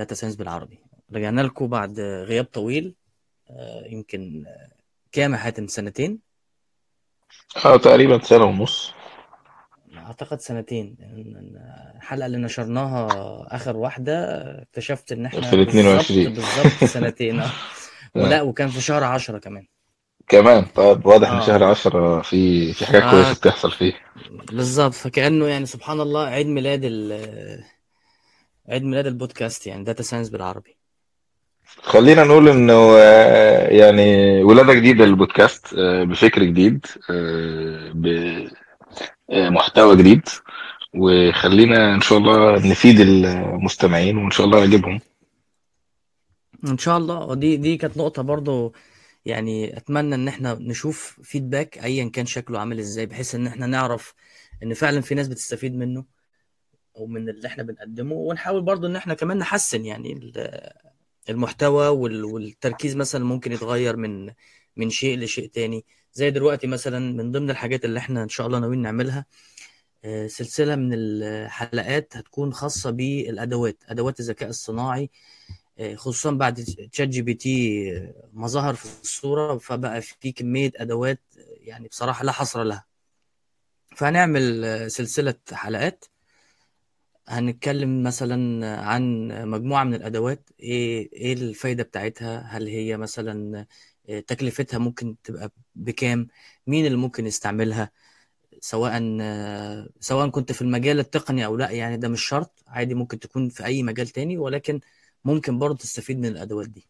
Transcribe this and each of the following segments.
داتا ساينس بالعربي رجعنا لكم بعد غياب طويل آه، يمكن آه، كام يا حاتم سنتين اه تقريبا سنة ونص اعتقد سنتين الحلقه اللي نشرناها اخر واحده اكتشفت ان احنا في ال بالظبط 22 بالظبط سنتين اه ولا آه. وكان في شهر عشرة كمان كمان طيب واضح ان شهر اه عشرة في في حاجات كويسة اه بتحصل فيه بالظبط فكأنه يعني سبحان الله عيد ميلاد ال عيد ميلاد البودكاست يعني داتا ساينس بالعربي خلينا نقول انه آه، يعني ولادة جديدة للبودكاست آه، بفكر جديد آه، بمحتوى جديد وخلينا ان شاء الله نفيد المستمعين وان شاء الله يعجبهم ان شاء الله ودي دي كانت نقطة برضو يعني اتمنى ان احنا نشوف فيدباك ايا كان شكله عامل ازاي بحيث ان احنا نعرف ان فعلا في ناس بتستفيد منه او من اللي احنا بنقدمه ونحاول برضو ان احنا كمان نحسن يعني ال- المحتوى وال- والتركيز مثلا ممكن يتغير من من شيء لشيء تاني زي دلوقتي مثلا من ضمن الحاجات اللي احنا ان شاء الله ناويين نعملها آه، سلسلة من الحلقات هتكون خاصة بالادوات ادوات الذكاء الصناعي آه، خصوصا بعد تشات جي بي تي آه، ما ظهر في الصورة فبقى في كمية ادوات آه، يعني بصراحة لا حصر لها فهنعمل آه، سلسلة حلقات هنتكلم مثلا عن مجموعة من الأدوات إيه إيه الفايدة بتاعتها هل هي مثلا آه، تكلفتها ممكن تبقى بكام مين اللي ممكن يستعملها سواء آه، سواء كنت في المجال التقني أو لا يعني ده مش شرط عادي ممكن تكون في أي مجال تاني ولكن ممكن برضه تستفيد من الأدوات دي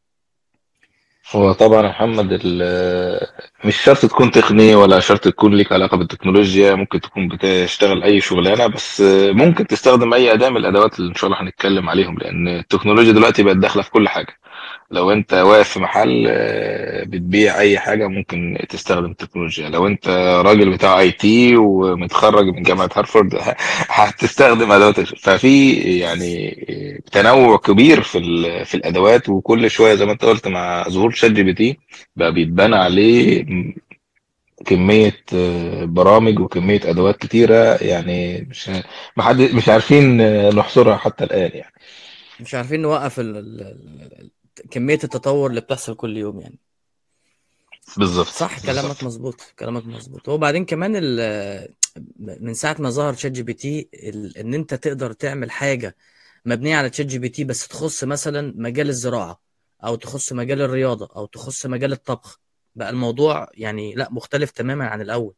هو طبعا يا محمد ال- مش شرط تكون تقني ولا شرط تكون ليك علاقة بالتكنولوجيا ممكن تكون بتشتغل أي شغلانة بس ممكن تستخدم أي أداة من الأدوات اللي إن شاء الله هنتكلم عليهم لأن التكنولوجيا دلوقتي بقت داخلة في كل حاجة لو أنت واقف في محل آه، بتبيع أي حاجة ممكن تستخدم التكنولوجيا لو أنت راجل بتاع أي تي ومتخرج من جامعة هارفارد هتستخدم أدوات ففي يعني تنوع كبير في ال- في الأدوات وكل شوية زي ما أنت قلت مع ظهور شات جي بي تي بقى بيتبنى عليه كمية آه، برامج وكمية أدوات كتيرة يعني مش ما حد مش عارفين آه، نحصرها حتى الآن يعني مش عارفين نوقف ال ال ال كمية التطور اللي بتحصل كل يوم يعني بالظبط صح كلامك بالظبط مظبوط كلامك مظبوط وبعدين كمان ال- من ساعة ما ظهر شات جي بي تي ال- ان انت تقدر تعمل حاجة مبنية على شات جي بي تي بس تخص مثلا مجال الزراعة او تخص مجال الرياضة او تخص مجال الطبخ بقى الموضوع يعني لا مختلف تماما عن الاول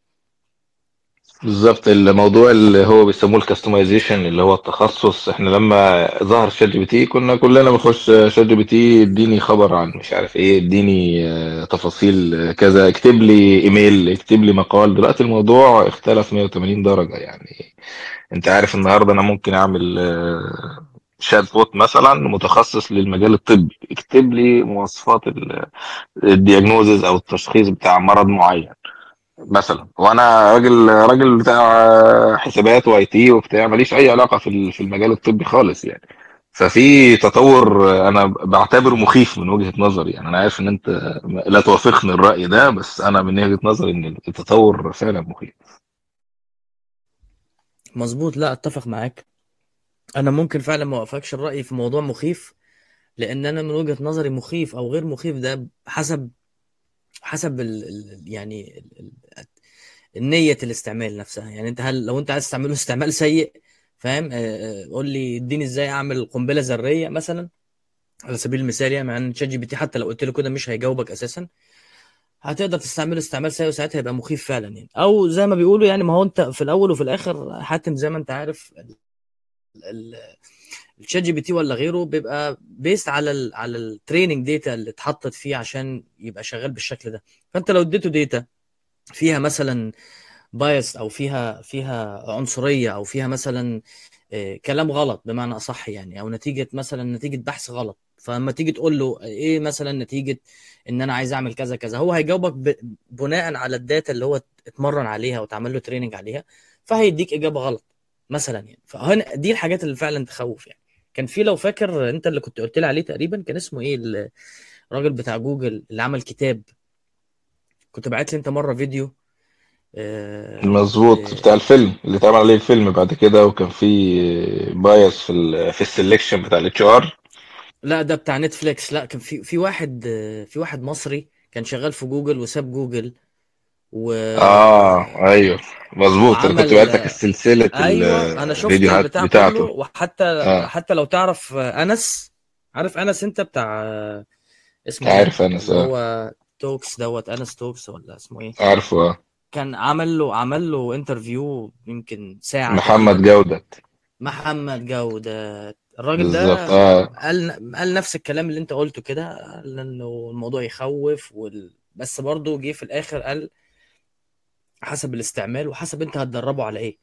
بالظبط الموضوع اللي هو بيسموه الكاستمايزيشن اللي هو التخصص احنا لما ظهر شات جي بي تي كنا كلنا بنخش شات جي بي تي اديني خبر عن مش عارف ايه اديني آه، تفاصيل آه، كذا اكتب لي ايميل اكتب لي مقال دلوقتي الموضوع اختلف 180 درجة يعني انت عارف النهارده انا ممكن اعمل آه، شات بوت مثلا متخصص للمجال الطبي اكتب لي مواصفات ال- الدياجنوزز او التشخيص بتاع مرض معين مثلا وانا راجل راجل بتاع حسابات واي تي وبتاع ماليش اي علاقه في ال- في المجال الطبي خالص يعني ففي تطور انا بعتبره مخيف من وجهه نظري يعني انا عارف ان انت لا توافقني الراي ده بس انا من وجهه نظري ان التطور فعلا مخيف مظبوط لا اتفق معاك انا ممكن فعلا ما اوافقش الرأي في موضوع مخيف لان انا من وجهة نظري مخيف او غير مخيف ده حسب حسب ال ال يعني ال ال النية الاستعمال نفسها يعني انت هل لو انت عايز تستعمله استعمال سيء فاهم آه، آه، قول لي اديني ازاي اعمل قنبلة ذرية مثلا على سبيل المثال يعني مع ان شات جي بي تي حتى لو قلت له كده مش هيجاوبك اساسا هتقدر تستعمله استعمال سيء وساعتها يبقى مخيف فعلا يعني او زي ما بيقولوا يعني ما هو انت في الاول وفي الاخر حاتم زي ما انت عارف ال- ال- الشات جي بي تي ولا غيره بيبقى بيست على ال على التريننج داتا اللي اتحطت فيه عشان يبقى شغال بالشكل ده فانت لو اديته داتا فيها مثلا بايس او فيها فيها عنصريه او فيها مثلا آه، كلام غلط بمعنى اصح يعني او نتيجه مثلا نتيجه بحث غلط فلما تيجي تقول له ايه مثلا نتيجه ان انا عايز اعمل كذا كذا هو هيجاوبك ب- بناء على الداتا اللي هو اتمرن عليها واتعمل له تريننج عليها فهيديك اجابه غلط مثلا يعني فهنا دي الحاجات اللي فعلا تخوف يعني كان في لو فاكر انت اللي كنت قلت لي عليه تقريبا كان اسمه ايه الراجل بتاع جوجل اللي عمل كتاب كنت بعت لي انت مره فيديو آه، مظبوط بتاع ل- الفيلم اللي اتعمل عليه الفيلم بعد كده وكان في بايس في ال في السلكشن بتاع الاتش ار لا ده بتاع نتفليكس لا كان في في واحد آه، في واحد مصري كان شغال في جوجل وساب جوجل و... اه ايوه مظبوط انا كنت وعمل بعت لك السلسله ايوه انا شفت الفيديوهات البتاع كله بتاعته وحتى اه حتى لو تعرف انس عارف انس انت بتاع اسمه ايه عارف انا اللي اه هو توكس دوت انس توكس ولا اسمه ايه عارفه اه كان عمل له عمل له انترفيو يمكن ساعة محمد تقريبا جودة محمد جودة الراجل بالظبط ده اه قال قال نفس الكلام اللي انت قلته كده قال انه الموضوع يخوف وال... بس برضه جه في الاخر قال حسب الاستعمال وحسب انت هتدربه على ايه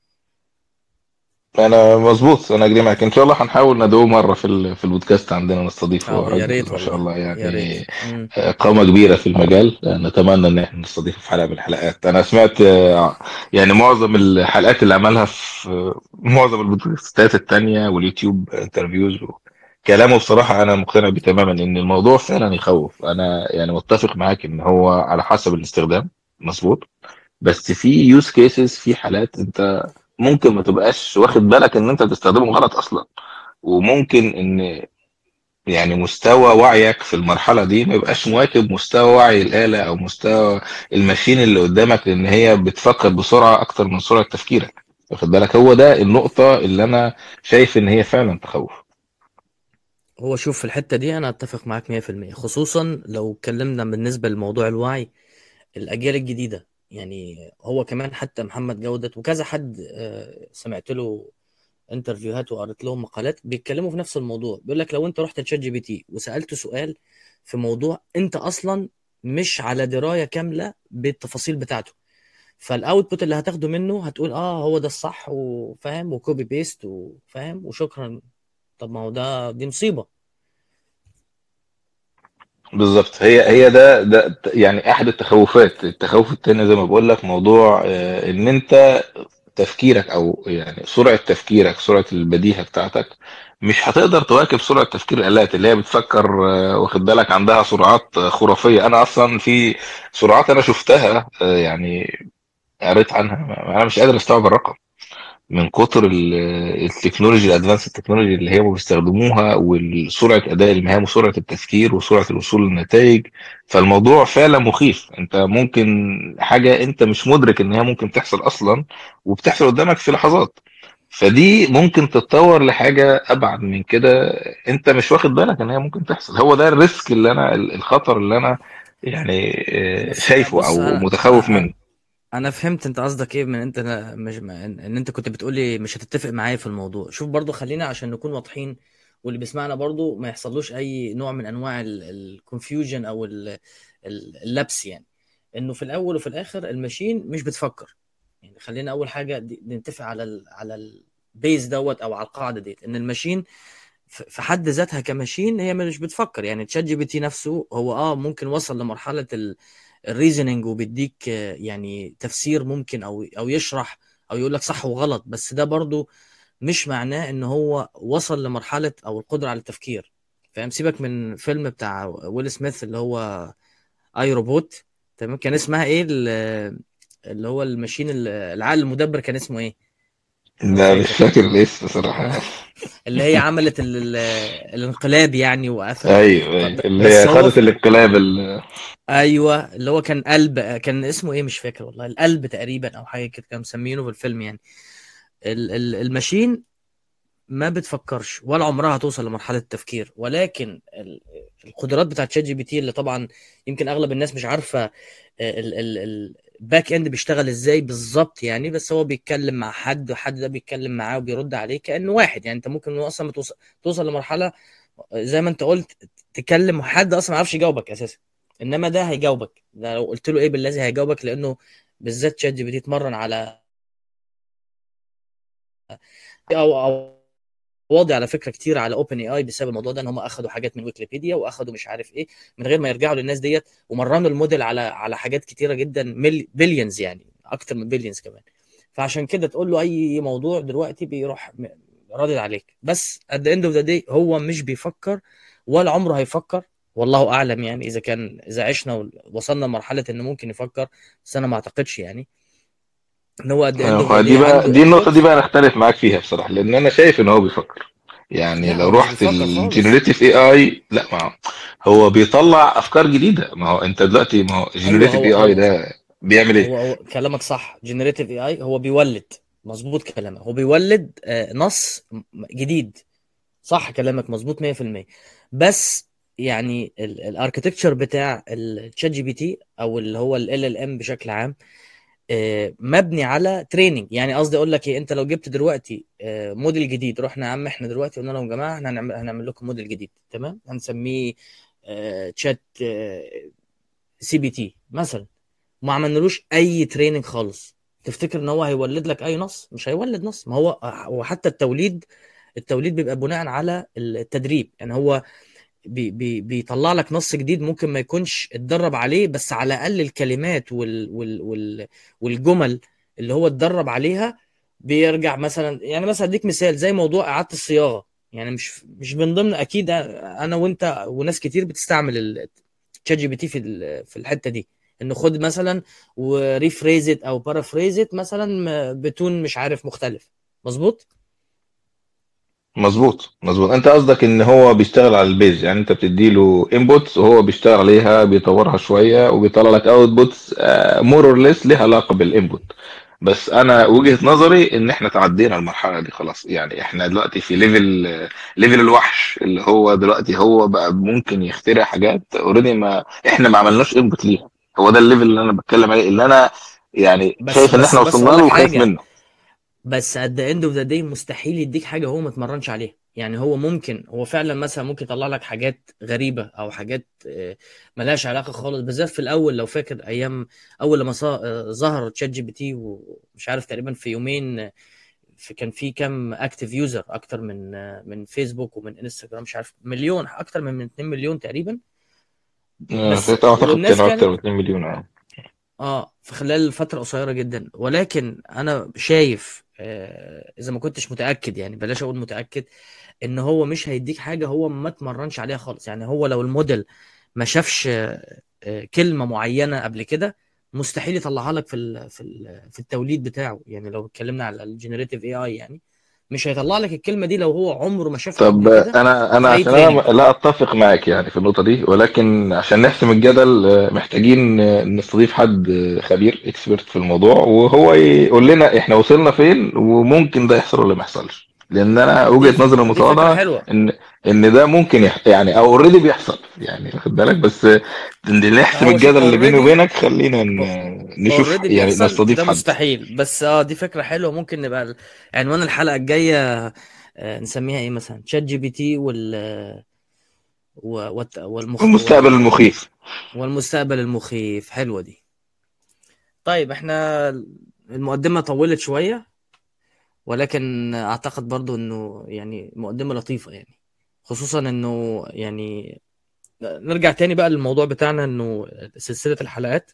انا مظبوط انا اجري معاك ان شاء الله هنحاول ندعوه مره في ال- في البودكاست عندنا نستضيفه هو اه يا راجل ريت ما شاء والله الله يا ريت يعني امم قامه كبيره في المجال نتمنى ان احنا نستضيفه في حلقه من الحلقات انا سمعت آه، يعني معظم الحلقات اللي عملها في آه، معظم البودكاستات التانية واليوتيوب انترفيوز كلامه بصراحة أنا مقتنع بيه تماما إن الموضوع فعلا يخوف أنا يعني متفق معاك إن هو على حسب الاستخدام مظبوط بس في يوز كيسز في حالات انت ممكن ما تبقاش واخد بالك ان انت بتستخدمه غلط اصلا وممكن ان يعني مستوى وعيك في المرحلة دي ما يبقاش مواكب مستوى وعي الآلة او مستوى الماشين اللي قدامك لان هي بتفكر بسرعة اكتر من سرعة تفكيرك واخد بالك هو ده النقطة اللي انا شايف ان هي فعلا تخوف هو شوف في الحتة دي انا اتفق معاك 100% خصوصا لو اتكلمنا بالنسبة لموضوع الوعي الاجيال الجديدة يعني هو كمان حتى محمد جودة وكذا حد آه، سمعت له انترفيوهات وقريت لهم مقالات بيتكلموا في نفس الموضوع بيقول لك لو انت رحت لتشات جي بي تي وسألته سؤال في موضوع انت اصلا مش على دراية كاملة بالتفاصيل بتاعته فالاوتبوت اللي هتاخده منه هتقول اه هو ده الصح وفاهم وكوبي بيست وفاهم وشكرا طب ما هو ده دي مصيبة بالظبط هي هي ده ده يعني احد التخوفات التخوف التاني زي ما بقول لك موضوع آه، ان انت تفكيرك او يعني سرعه تفكيرك سرعه البديهه بتاعتك مش هتقدر تواكب سرعه تفكير الالات اللي هي بتفكر آه، واخد بالك عندها سرعات آه، خرافيه انا اصلا في سرعات انا شفتها آه، يعني قريت عنها انا مش قادر استوعب الرقم من كتر ال- التكنولوجي الادفانس التكنولوجي اللي هي بيستخدموها وسرعه اداء المهام وسرعه التفكير وسرعه الوصول للنتائج فالموضوع فعلا مخيف انت ممكن حاجه انت مش مدرك ان هي ممكن تحصل اصلا وبتحصل قدامك في لحظات فدي ممكن تتطور لحاجه ابعد من كده انت مش واخد بالك ان هي ممكن تحصل هو ده الريسك اللي انا الخطر اللي انا يعني آه، بس شايفه بص او انا متخوف منه انا فهمت انت قصدك ايه من انت مش ان إن انت كنت بتقولي مش هتتفق معايا في الموضوع شوف برضو خلينا عشان نكون واضحين واللي بيسمعنا برضو ما يحصلوش اي نوع من انواع الكونفيوجن او ال- ال- اللبس يعني انه في الاول وفي الاخر الماشين مش بتفكر يعني خلينا اول حاجه دي- نتفق على ال على البيز دوت او على القاعده ديت ان الماشين ف- في حد ذاتها كماشين هي مش بتفكر يعني تشات جي بي تي نفسه هو اه ممكن وصل لمرحله الريزنينج وبيديك آه، يعني تفسير ممكن او او يشرح او يقول لك صح وغلط بس ده برضو مش معناه ان هو وصل لمرحله او القدره على التفكير فاهم سيبك من فيلم بتاع ويل سميث اللي هو اي روبوت تمام كان اسمها ايه ال- اللي هو الماشين ال- العقل المدبر كان اسمه ايه لو ده مش فاكر فاكر الاسم صراحه اللي هي عملت ال- ال- الانقلاب يعني وقفل ايوه ف- أيوة. اللي بس هي هو خدت في الانقلاب ال- ايوه اللي هو كان قلب كان اسمه ايه مش فاكر والله القلب تقريبا او حاجه كده كانوا مسمينه في الفيلم يعني ال- ال- الماشين ما بتفكرش ولا عمرها هتوصل لمرحله التفكير ولكن ال- القدرات بتاعت شات جي بي تي اللي طبعا يمكن اغلب الناس مش عارفه الباك اند بيشتغل ازاي بالظبط يعني بس هو بيتكلم مع حد وحد ده بيتكلم معاه وبيرد عليه كانه واحد يعني انت ممكن اصلا ما توصل توصل لمرحله زي ما انت قلت تكلم حد اصلا ما يعرفش يجاوبك اساسا انما ده هيجاوبك ده لو قلت له ايه بالذي هيجاوبك لانه بالذات شات جي بي تي اتمرن على او او واضي على فكره كتير على اوبن اي اي بسبب الموضوع ده ان هم اخذوا حاجات من ويكيبيديا واخذوا مش عارف ايه من غير ما يرجعوا للناس ديت ومرنوا الموديل على على حاجات كتيره جدا مل بليونز يعني اكتر من بليونز كمان فعشان كده تقول له اي موضوع دلوقتي بيروح م- رادد عليك بس at the end of the day هو مش بيفكر ولا عمره هيفكر والله اعلم يعني اذا كان اذا عشنا ووصلنا لمرحله انه ممكن يفكر بس انا ما اعتقدش يعني ان هو at the end of the آه، day دي بقى عنده دي النقطة دي inputs بقى أنا أختلف معاك فيها بصراحة لأن أنا شايف إن هو بيفكر يعني لا لو هو مش رحت بيفكر خالص الجنريتيف اي اي لا ما هو هو بيطلع افكار جديده ما هو انت دلوقتي ما هو ايوه الجنريتيف هو اي اي هو ده بيعمل ايه هو هو كلامك صح جنريتيف اي اي هو بيولد مظبوط كلامك هو بيولد آه، نص م- جديد صح كلامك مظبوط 100% بس يعني الاركتكتشر بتاع الشات جي بي تي او اللي هو ال ال ام بشكل عام آه، مبني على تريننج يعني قصدي اقول لك ايه انت لو جبت دلوقتي آه، موديل جديد رحنا يا عم احنا دلوقتي قلنا لهم يا جماعه احنا هنعمل هنعمل لكم موديل جديد تمام هنسميه آه، تشات سي بي تي مثلا ما عملنالوش اي تريننج خالص تفتكر ان هو هيولد لك اي نص مش هيولد نص ما هو هو حتى التوليد التوليد بيبقى بناء على التدريب يعني هو بي بي بيطلع لك نص جديد ممكن ما يكونش اتدرب عليه بس على الاقل الكلمات وال وال وال والجمل اللي هو اتدرب عليها بيرجع مثلا يعني مثلا اديك مثال زي موضوع اعاده الصياغه يعني مش مش من ضمن اكيد انا وانت وناس كتير بتستعمل الشات جي بي تي في ال- في الحته دي انه خد مثلا وريفريزت او بارافريزت مثلا بتون مش عارف مختلف مظبوط مظبوط مظبوط انت قصدك ان هو بيشتغل على البيز يعني انت بتدي له انبوتس وهو بيشتغل عليها بيطورها شويه وبيطلع لك اوتبوتس مور اور ليس ليها علاقه بالانبوت بس انا وجهه نظري ان احنا تعدينا المرحله دي خلاص يعني احنا دلوقتي في ليفل ليفل الوحش اللي هو دلوقتي هو بقى ممكن يخترع حاجات اوريدي ما احنا ما عملناش انبوت ليها هو ده الليفل اللي انا بتكلم عليه اللي انا يعني بس شايف ان بس احنا بس وصلنا اقول له لك وخايف حاجه منه بس at the end of the day مستحيل يديك حاجه هو ما اتمرنش عليها يعني هو ممكن هو فعلا مثلا ممكن يطلع لك حاجات غريبه او حاجات آه، ملهاش علاقه خالص بالذات في الاول لو فاكر ايام اول لما صا- آه، ظهر تشات جي بي تي ومش عارف تقريبا في يومين آه، في كان في كام اكتيف يوزر اكتر من آه، من فيسبوك ومن انستجرام مش عارف مليون اكتر من 2 مليون تقريبا آه، بس اعتقد والناس كانوا اكتر كانت من 2 مليون اه اه في خلال فترة قصيرة جدا ولكن انا شايف آه اذا ما كنتش متأكد يعني بلاش اقول متأكد ان هو مش هيديك حاجة هو ما اتمرنش عليها خالص يعني هو لو الموديل ما شافش آه آه، كلمة معينة قبل كده مستحيل يطلعها لك في ال في ال في التوليد بتاعه يعني لو اتكلمنا على الجنريتيف اي اي يعني مش هيطلع لك الكلمة دي لو هو عمره ما شافها طب قبل كده انا في انا اي عشان انا تريننج لا اتفق معاك يعني في النقطه دي ولكن عشان نحسم الجدل آه، محتاجين آه، نستضيف حد آه، خبير اكسبرت في الموضوع وهو يقول لنا احنا وصلنا فين وممكن ده يحصل ولا ما يحصلش لان انا دي وجهه نظري ف... دي فكرة المتواضعه حلوة ان ان ده ممكن يح... يعني او اوريدي بيحصل يعني واخد بالك بس آه، نحسم هو شوف الجدل اللي بيني اوريدي وبينك خلينا ن- نشوف اوريدي يعني بيحصل نستضيف ده حد مستحيل بس اه دي فكرة حلوة ممكن نبقى ال- عنوان الحلقة الجاية آه، نسميها ايه مثلا تشات جي بي تي وال و- والت- والمخ المستقبل وال... المخيف والمستقبل المخيف حلوة دي طيب احنا المقدمة طولت شوية ولكن اعتقد برضو انه يعني مقدمة لطيفة يعني خصوصا انه يعني نرجع تاني بقى للموضوع بتاعنا انه سلسلة الحلقات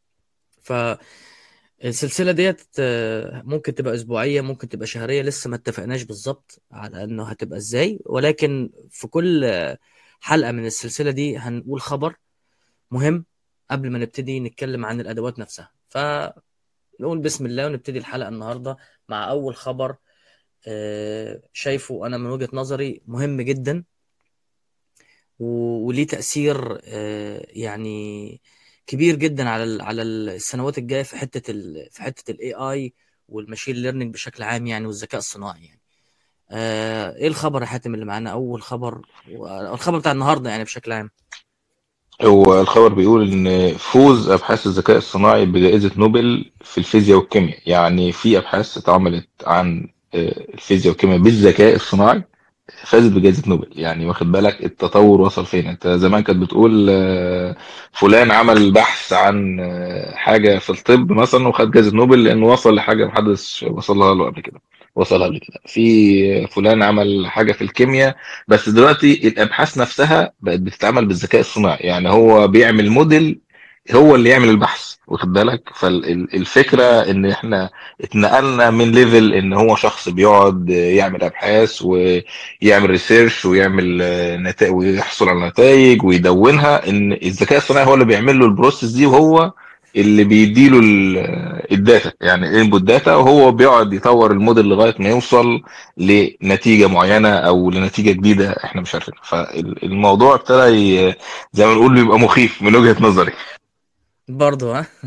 فالسلسلة ديت آه، ممكن تبقى أسبوعية ممكن تبقى شهرية لسه ما اتفقناش بالظبط على إنه هتبقى إزاي ولكن في كل آه، حلقة من السلسلة دي هنقول خبر مهم قبل ما نبتدي نتكلم عن الأدوات نفسها فنقول بسم الله ونبتدي الحلقة النهاردة مع أول خبر آه، شايفه أنا من وجهة نظري مهم جدا و- وليه تأثير آه، يعني كبير جدا على ال- على السنوات الجايه في حته ال في حته الاي اي والماشين ليرنينج بشكل عام يعني والذكاء الصناعي يعني آه ايه الخبر يا حاتم اللي معانا اول خبر الخبر بتاع النهارده يعني بشكل عام هو الخبر بيقول ان فوز ابحاث الذكاء الصناعي بجائزة نوبل في الفيزياء والكيمياء يعني في ابحاث اتعملت عن آه، الفيزياء والكيمياء بالذكاء الصناعي فازت بجائزة نوبل يعني واخد بالك التطور وصل فين انت زمان كانت بتقول آه، فلان عمل بحث عن آه، حاجة في الطب مثلا وخد جائزة نوبل لانه وصل لحاجة محدش وصلها له قبل كده وصلها قبل كده في فلان عمل حاجة في الكيمياء بس دلوقتي الابحاث نفسها بقت بتتعمل بالذكاء الصناعي يعني هو بيعمل موديل هو اللي يعمل البحث واخد بالك فالفكره مم. ان احنا اتنقلنا من ليفل ان هو شخص بيقعد يعمل ابحاث ويعمل ريسيرش ويعمل نتائج ويحصل على نتائج ويدونها ان الذكاء الصناعي هو اللي بيعمل له البروسيس دي وهو اللي بيديله ال- الداتا يعني الانبوت داتا وهو بيقعد يطور الموديل لغايه ما يوصل لنتيجه معينه او لنتيجه جديده احنا مش عارفين فالموضوع ابتدى ي- زي ما نقول يبقى مخيف من وجهه نظري برضه ها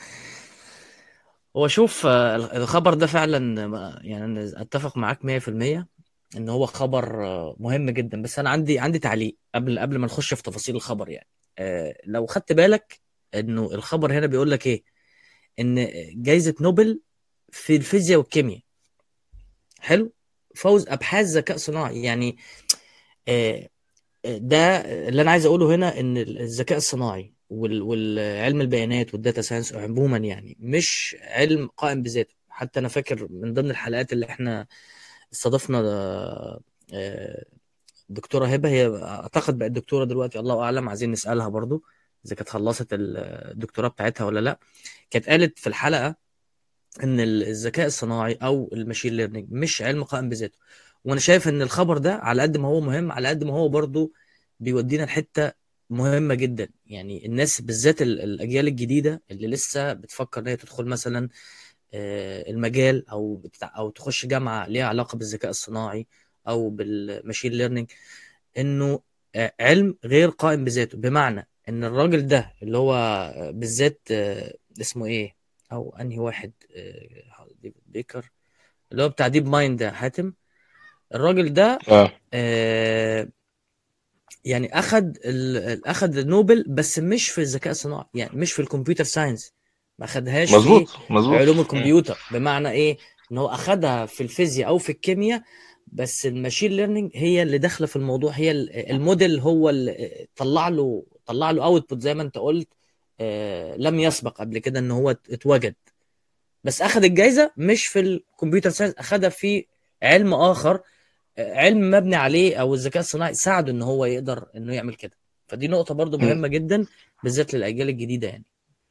هو شوف آه، الخبر ده فعلا آه، يعني أنا اتفق معاك 100% ان هو خبر آه، مهم جدا بس انا عندي عندي تعليق قبل قبل ما نخش في تفاصيل الخبر يعني آه، لو خدت بالك انه الخبر هنا بيقول لك ايه ان جائزة نوبل في الفيزياء والكيمياء حلو فوز ابحاث ذكاء صناعي يعني آه، آه، ده اللي انا عايز اقوله هنا ان الذكاء الصناعي وال- والعلم البيانات والداتا ساينس عموما يعني مش علم قائم بذاته حتى انا فاكر من ضمن الحلقات اللي احنا استضفنا آه، آه، دكتوره هبه هي اعتقد بقت دكتوره دلوقتي الله اعلم عايزين نسالها برضو اذا كانت خلصت الدكتوراه بتاعتها ولا لا كانت قالت في الحلقه ان الذكاء الصناعي او الماشين ليرنينج مش علم قائم بذاته وانا شايف ان الخبر ده على قد ما هو مهم على قد ما هو برضو بيودينا لحته مهمه جدا يعني الناس بالذات ال- الاجيال الجديده اللي لسه بتفكر ان هي تدخل مثلا آه، المجال او بتاع او تخش جامعه ليها علاقه بالذكاء الصناعي او بالماشين ليرنينج انه آه، علم غير قائم بذاته بمعنى ان الراجل ده اللي هو آه، بالذات آه، اسمه ايه او انهي واحد آه، ديفيد بيكر اللي هو بتاع ديب مايند ده حاتم الراجل ده اه آه، يعني اخد ال- اخد النوبل بس مش في الذكاء الصناعي يعني مش في الكمبيوتر ساينس ما اخدهاش في مظبوط مظبوط علوم مم. الكمبيوتر بمعنى ايه ان هو اخدها في الفيزياء او في الكيمياء بس الماشين ليرنينج هي اللي داخله في الموضوع هي ال- الموديل هو اللي طلع له طلع له اوتبوت زي ما انت قلت آه، لم يسبق قبل كده ان هو اتوجد بس اخذ الجائزه مش في الكمبيوتر ساينس اخذها في علم اخر آه، علم مبني عليه او الذكاء الصناعي ساعده ان هو يقدر انه يعمل كده فدي نقطه برضو مم. مهمه جدا بالذات للاجيال الجديده يعني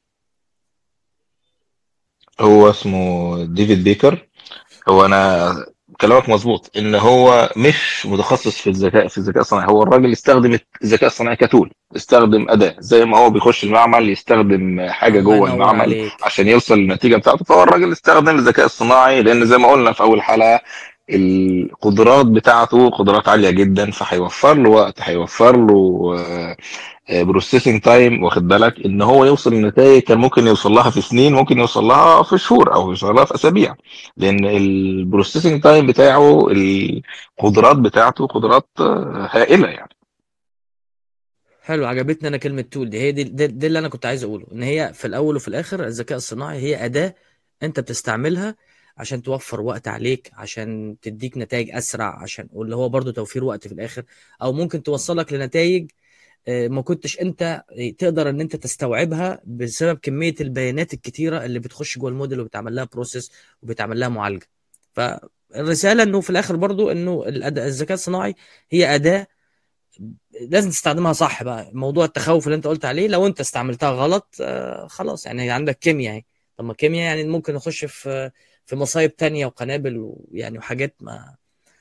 هو اسمه ديفيد بيكر هو انا كلامك مظبوط ان هو مش متخصص في الذكاء في الذكاء الصناعي هو الراجل استخدم الذكاء الصناعي كتول استخدم اداه زي ما هو بيخش المعمل يستخدم حاجه الله جوه ينور المعمل عليك عشان يوصل للنتيجه بتاعته فهو الراجل استخدم الذكاء الصناعي لان زي ما قلنا في اول حلقه القدرات بتاعته قدرات عاليه جدا فهيوفر له وقت هيوفر له بروسيسنج تايم واخد بالك ان هو يوصل لنتائج كان ممكن يوصل لها في سنين ممكن يوصل لها في شهور او يوصل لها في اسابيع لان البروسيسنج تايم بتاعه القدرات بتاعته قدرات آه، هائله يعني حلو عجبتني انا كلمه تول دي هي دي, دي, دي اللي انا كنت عايز اقوله ان هي في الاول وفي الاخر الذكاء الصناعي هي اداه انت بتستعملها عشان توفر وقت عليك عشان تديك نتائج اسرع عشان واللي هو برضو توفير وقت في الاخر او ممكن توصلك لنتائج آه، ما كنتش انت تقدر ان انت تستوعبها بسبب كميه البيانات الكتيره اللي بتخش جوه الموديل وبتعمل لها بروسيس وبتعمل لها معالجه فالرساله انه في الاخر برضو انه الأد- الذكاء الصناعي هي اداه لازم تستخدمها صح بقى موضوع التخوف اللي انت قلت عليه لو انت استعملتها غلط آه خلاص يعني هي عندك كيمياء اهي طب ما كيمياء يعني ممكن نخش في في مصايب تانية وقنابل ويعني وحاجات ما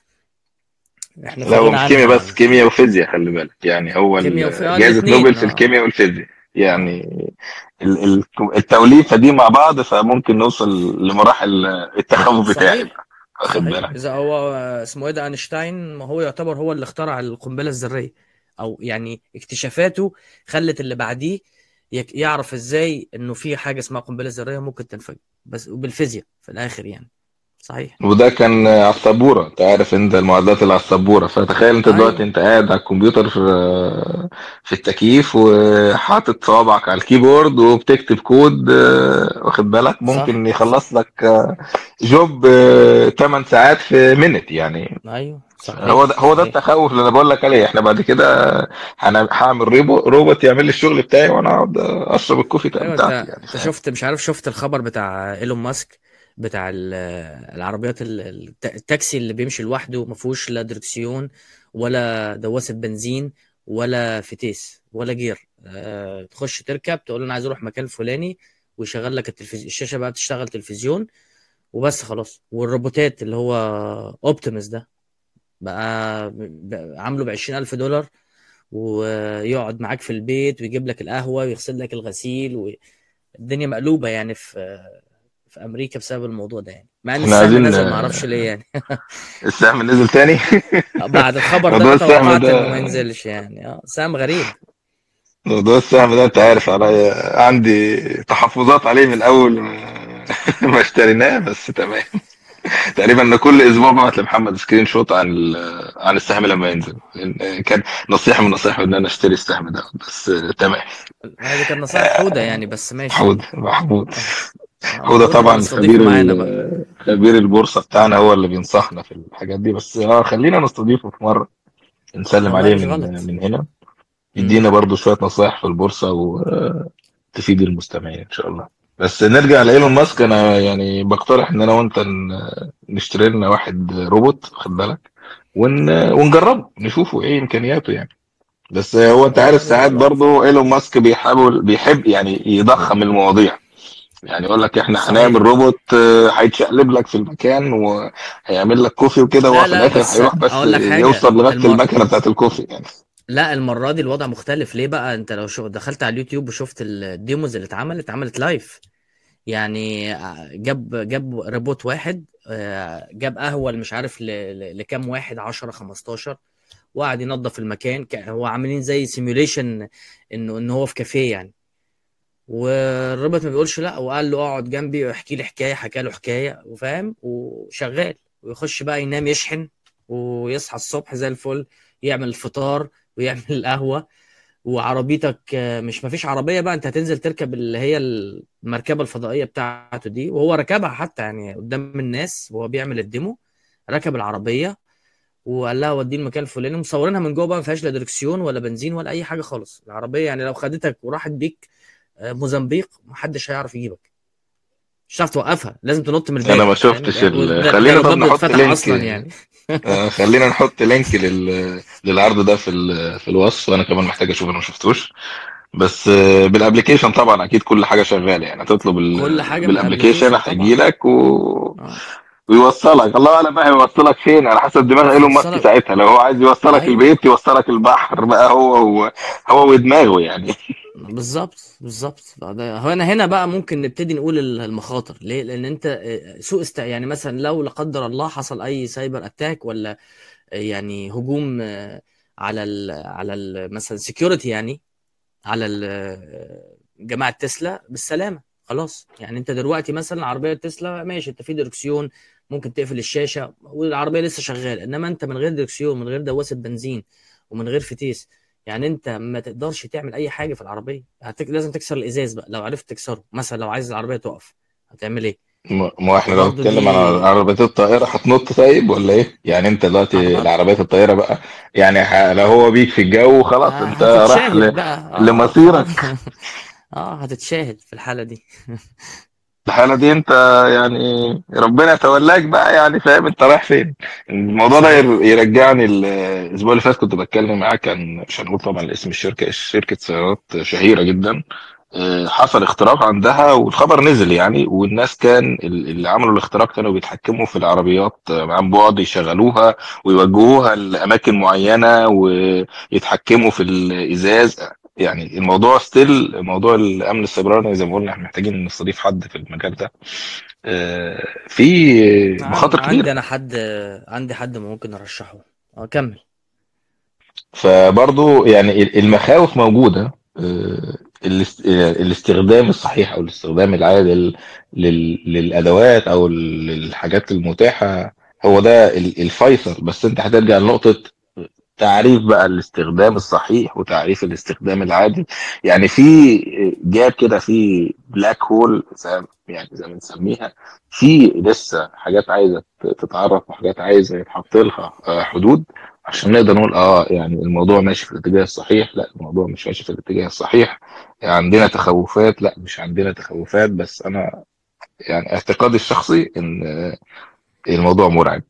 احنا في لا هو غنى مش عنها كيمياء بس يعني كيمياء وفيزياء خلي بالك يعني هو كيمياء وفي اه ال- جائزة الاثنين نوبل في اه الكيمياء والفيزياء اه يعني ال- ال- التوليفة دي مع بعض فممكن نوصل لمراحل التخوف بتاعي صحيح واخد صحيح بالك اذا هو اسمه ايه ده اينشتاين ما هو يعتبر هو اللي اخترع القنبله الذريه او يعني اكتشافاته خلت اللي بعديه يك- يعرف ازاي انه في حاجه اسمها قنبله ذريه ممكن تنفجر بس وبالفيزياء في الاخر يعني صحيح وده كان على السبورة انت عارف انت المعدات اللي على السبورة فتخيل انت دلوقتي ايوه انت قاعد على الكمبيوتر في في التكييف وحاطط صوابعك على الكيبورد وبتكتب كود اه، واخد بالك صح ممكن صح يخلص لك اه، جوب 8 ساعات في منت يعني ايوه هو صحيح ده هو ده صحيح التخوف اللي انا بقول لك عليه احنا بعد كده هن- هعمل ريبو روبوت يعمل لي الشغل بتاعي وانا اقعد اشرب الكوفي ايوه بتاعتي انت يعني انت فاهم شفت مش عارف شفت الخبر بتاع ايلون ماسك بتاع ال- العربيات ال- الت- التاكسي اللي بيمشي لوحده ما فيهوش لا دركسيون ولا دواسة بنزين ولا فتيس ولا جير أه تخش تركب تقول له انا عايز اروح مكان فلاني ويشغل لك التلفزيون الشاشة بقى بتشتغل تلفزيون وبس خلاص والروبوتات اللي هو اوبتيموس ده بقى بقى عامله ب 20000 دولار ويقعد معاك في البيت ويجيب لك القهوة ويغسل لك الغسيل و... الدنيا مقلوبه يعني في في امريكا بسبب الموضوع ده يعني مع ان احنا السهم عايزين نزل ما اعرفش ليه يعني السهم نزل تاني بعد الخبر ده موضوع انا السهم توقعت انه ما ده ينزلش يعني اه سهم غريب موضوع السهم ده انت عارف عليا عندي تحفظات عليه من اول ما ما اشتريناه بس تمام تقريبا انا كل اسبوع ببعت لمحمد سكرين شوت عن ال- عن السهم لما ينزل لأن كان نصيحه من نصيحه ان انا اشتري السهم ده بس تمام هذه كانت نصائح حوده يعني بس ماشي محمود محمود اه اه حوده محمود نبقى طبعا نستضيفه خبير معانا بقى ال- خبير البورصه بتاعنا هو اللي بينصحنا في الحاجات دي بس اه خلينا نستضيفه في مره نسلم والله عليه مش من غلط من هنا امم يدينا برضو شويه نصايح في البورصه وتفيد المستمعين ان شاء الله بس نرجع لايلون ماسك انا يعني بقترح ان انا وانت ن- نشتري لنا واحد روبوت خد بالك ون... ونجربه نشوفه ايه امكانياته يعني بس هو انت عارف والله ساعات لو برضو ايلون ماسك بيحاول بيحب يعني يضخم المواضيع يعني يقول لك احنا هنعمل صحيح روبوت آه، هيتشقلب لك في المكان وهيعمل لك كوفي وكده وهو لا في لا الاخر بس هيروح بس اقول لك حاجه يوصل لغايه المر... المكنه بتاعت الكوفي يعني لا المره دي الوضع مختلف ليه بقى انت لو شو دخلت على اليوتيوب وشفت الديموز اللي اتعملت اتعملت لايف يعني جاب جاب روبوت واحد آه، جاب قهوه مش عارف ل- ل- لكام واحد 10 15 وقعد ينظف المكان ك- هو عاملين زي سيميوليشن انه ان هو في كافيه يعني والروبوت ما بيقولش لا وقال له اقعد جنبي واحكي لي حكايه حكى له حكايه وفاهم وشغال ويخش بقى ينام يشحن ويصحى الصبح زي الفل يعمل الفطار ويعمل القهوه وعربيتك آه، مش مفيش عربيه بقى انت هتنزل تركب اللي هي المركبه الفضائيه بتاعته دي وهو ركبها حتى يعني قدام الناس وهو بيعمل الديمو ركب العربيه وقال لها وديه المكان الفلاني مصورينها من جوه بقى ما فيهاش لا دركسيون ولا بنزين ولا اي حاجه خالص العربيه يعني لو خدتك وراحت بيك آه، موزمبيق محدش هيعرف يجيبك مش هتعرف توقفها لازم تنط من انا الباب ما فاهم شفتش يعني ال... وده ده خلينا لو طب باب نحط اتفتح لينك اصلا يعني آه، خلينا نحط لينك لل... للعرض ده في ال... في الوصف وانا كمان محتاج اشوف انا ما شفتوش بس آه، بالابلكيشن طبعا اكيد كل حاجه شغاله يعني هتطلب كل ال... حاجه من بالابلكيشن الابلكيشن هيجي طبعا لك و... اه ويوصلك الله اعلم بقى هيوصلك فين على حسب دماغ ايلون ماسك هيوصلك ساعتها لو هو عايز يوصلك ايوه البيت يوصلك البحر بقى هو هو, هو ودماغه يعني بالظبط بالظبط ده- هو انا هنا بقى ممكن نبتدي نقول ال- المخاطر ليه لان انت آه، سوء است يعني مثلا لو لا قدر الله حصل اي سايبر اتاك ولا آه، يعني هجوم آه، على ال على ال مثلا سكيورتي يعني على ال- آه، جماعه تسلا بالسلامه خلاص يعني انت دلوقتي مثلا عربيه تسلا ماشي انت في دركسيون ممكن تقفل الشاشه والعربيه لسه شغاله انما انت من غير دركسيون من غير دواسه بنزين ومن غير فتيس يعني انت ما تقدرش تعمل اي حاجه في العربيه هتك... لازم تكسر الازاز بقى لو عرفت تكسره مثلا لو عايز العربيه تقف هتعمل ايه ما ما احنا لو فبرضه نتكلم عن دي عربيات الطائرة هتنط طيب ولا ايه؟ يعني انت دلوقتي عربات العربيات الطائرة بقى يعني ح- لو هو بيك في الجو خلاص انت رايح هتتشاهد ل... بقى اه لمصيرك خلاص اه هتتشاهد في الحاله دي الحالة دي انت يعني ربنا يتولاك بقى يعني فاهم انت رايح فين الموضوع ده ير- صحيح يرجعني ال- الاسبوع اللي فات كنت بتكلم معاك كان مش هنقول طبعا اسم الشركة شركة سيارات شهيرة جدا آه، حصل اختراق عندها والخبر نزل يعني والناس كان ال- اللي عملوا الاختراق كانوا بيتحكموا في العربيات آه، عن بعد يشغلوها ويوجهوها لأماكن معينة ويتحكموا في الإزاز يعني الموضوع ستيل موضوع الأمن السيبراني زي ما قلنا احنا محتاجين نستضيف حد في المجال ده آه، في مخاطر عن- عندي كبيرة انا حد عندي حد ممكن ارشحه اه كمل فبرضو يعني المخاوف موجودة آه، الاست- الاستخدام الصحيح او الاستخدام العادل لل- للادوات او للحاجات المتاحة هو ده ال- الفيصل بس انت هترجع لنقطة تعريف بقى الاستخدام الصحيح وتعريف الاستخدام العادي يعني في جاب كده في بلاك هول زي يعني زي ما بنسميها في لسه حاجات عايزه تتعرف وحاجات عايزه يتحط لها آه، حدود عشان نقدر نقول اه يعني الموضوع ماشي في الاتجاه الصحيح لا الموضوع مش ماشي في الاتجاه الصحيح عندنا تخوفات لا مش عندنا تخوفات بس انا يعني اعتقادي الشخصي ان آه، الموضوع مرعب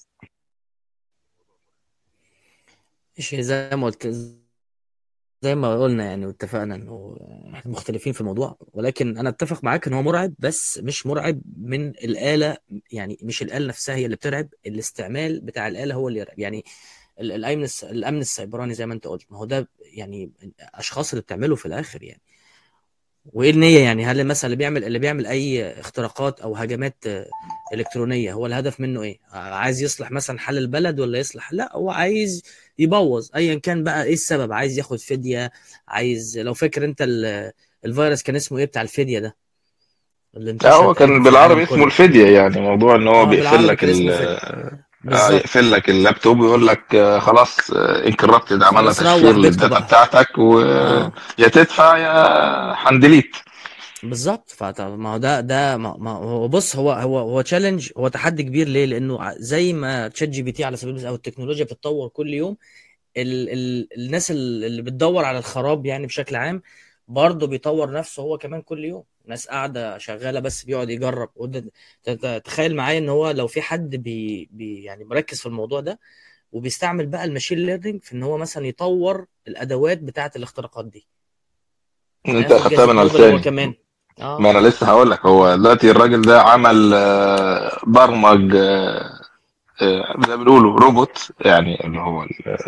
شيء زي ما قلت زي ما قلنا يعني واتفقنا انه احنا مختلفين في الموضوع ولكن انا اتفق معاك ان هو مرعب بس مش مرعب من الآلة يعني مش الآلة نفسها هي اللي بترعب الاستعمال بتاع الآلة هو اللي يرعب يعني ال- الامن الس- الامن السيبراني زي ما انت قلت ما هو ده يعني الاشخاص اللي بتعمله في الاخر يعني وايه النيه يعني هل مثلا اللي بيعمل اللي بيعمل اي اختراقات او هجمات آه، الكترونيه هو الهدف منه ايه عايز يصلح مثلا حل البلد ولا يصلح لا هو عايز يبوظ ايا كان بقى ايه السبب عايز ياخد فديه عايز لو فاكر انت ال- الفيروس كان اسمه ايه بتاع الفديه ده اللي لا انتشر هو كان تقريبا في بالعربي العالم اسمه كله الفدية يعني موضوع ان هو اه بيقفل بالعربي لك كان اسمه ال فديه آه، بالظبط يقفل لك اللابتوب ويقول لك آه، خلاص انكربتد عملنا خلاص روح تشفير بيتكم للداتا بقى بتاعتك اه ويا تدفع يا هندليت بالظبط فطب ما هو ده ده ما ما هو بص هو هو هو تشالنج هو تحدي كبير ليه؟ لانه ع- زي ما تشات جي بي تي على سبيل المثال او التكنولوجيا بتتطور كل يوم ال ال الناس ال- اللي بتدور على الخراب يعني بشكل عام برضه بيطور نفسه هو كمان كل يوم ناس قاعده شغاله بس بيقعد يجرب وده ت- ت- تخيل معايا ان هو لو في حد بي بي يعني مركز في الموضوع ده وبيستعمل بقى الماشين ليرنينج في ان هو مثلا يطور الادوات بتاعه الاختراقات دي انت هياخد اخدتها جائزه من على نوبل هو لساني كمان ما اه انا لسه هقول لك هو دلوقتي الراجل ده عمل آه، برمج آه، آه، زي ما بيقولوا روبوت يعني اللي هو ال-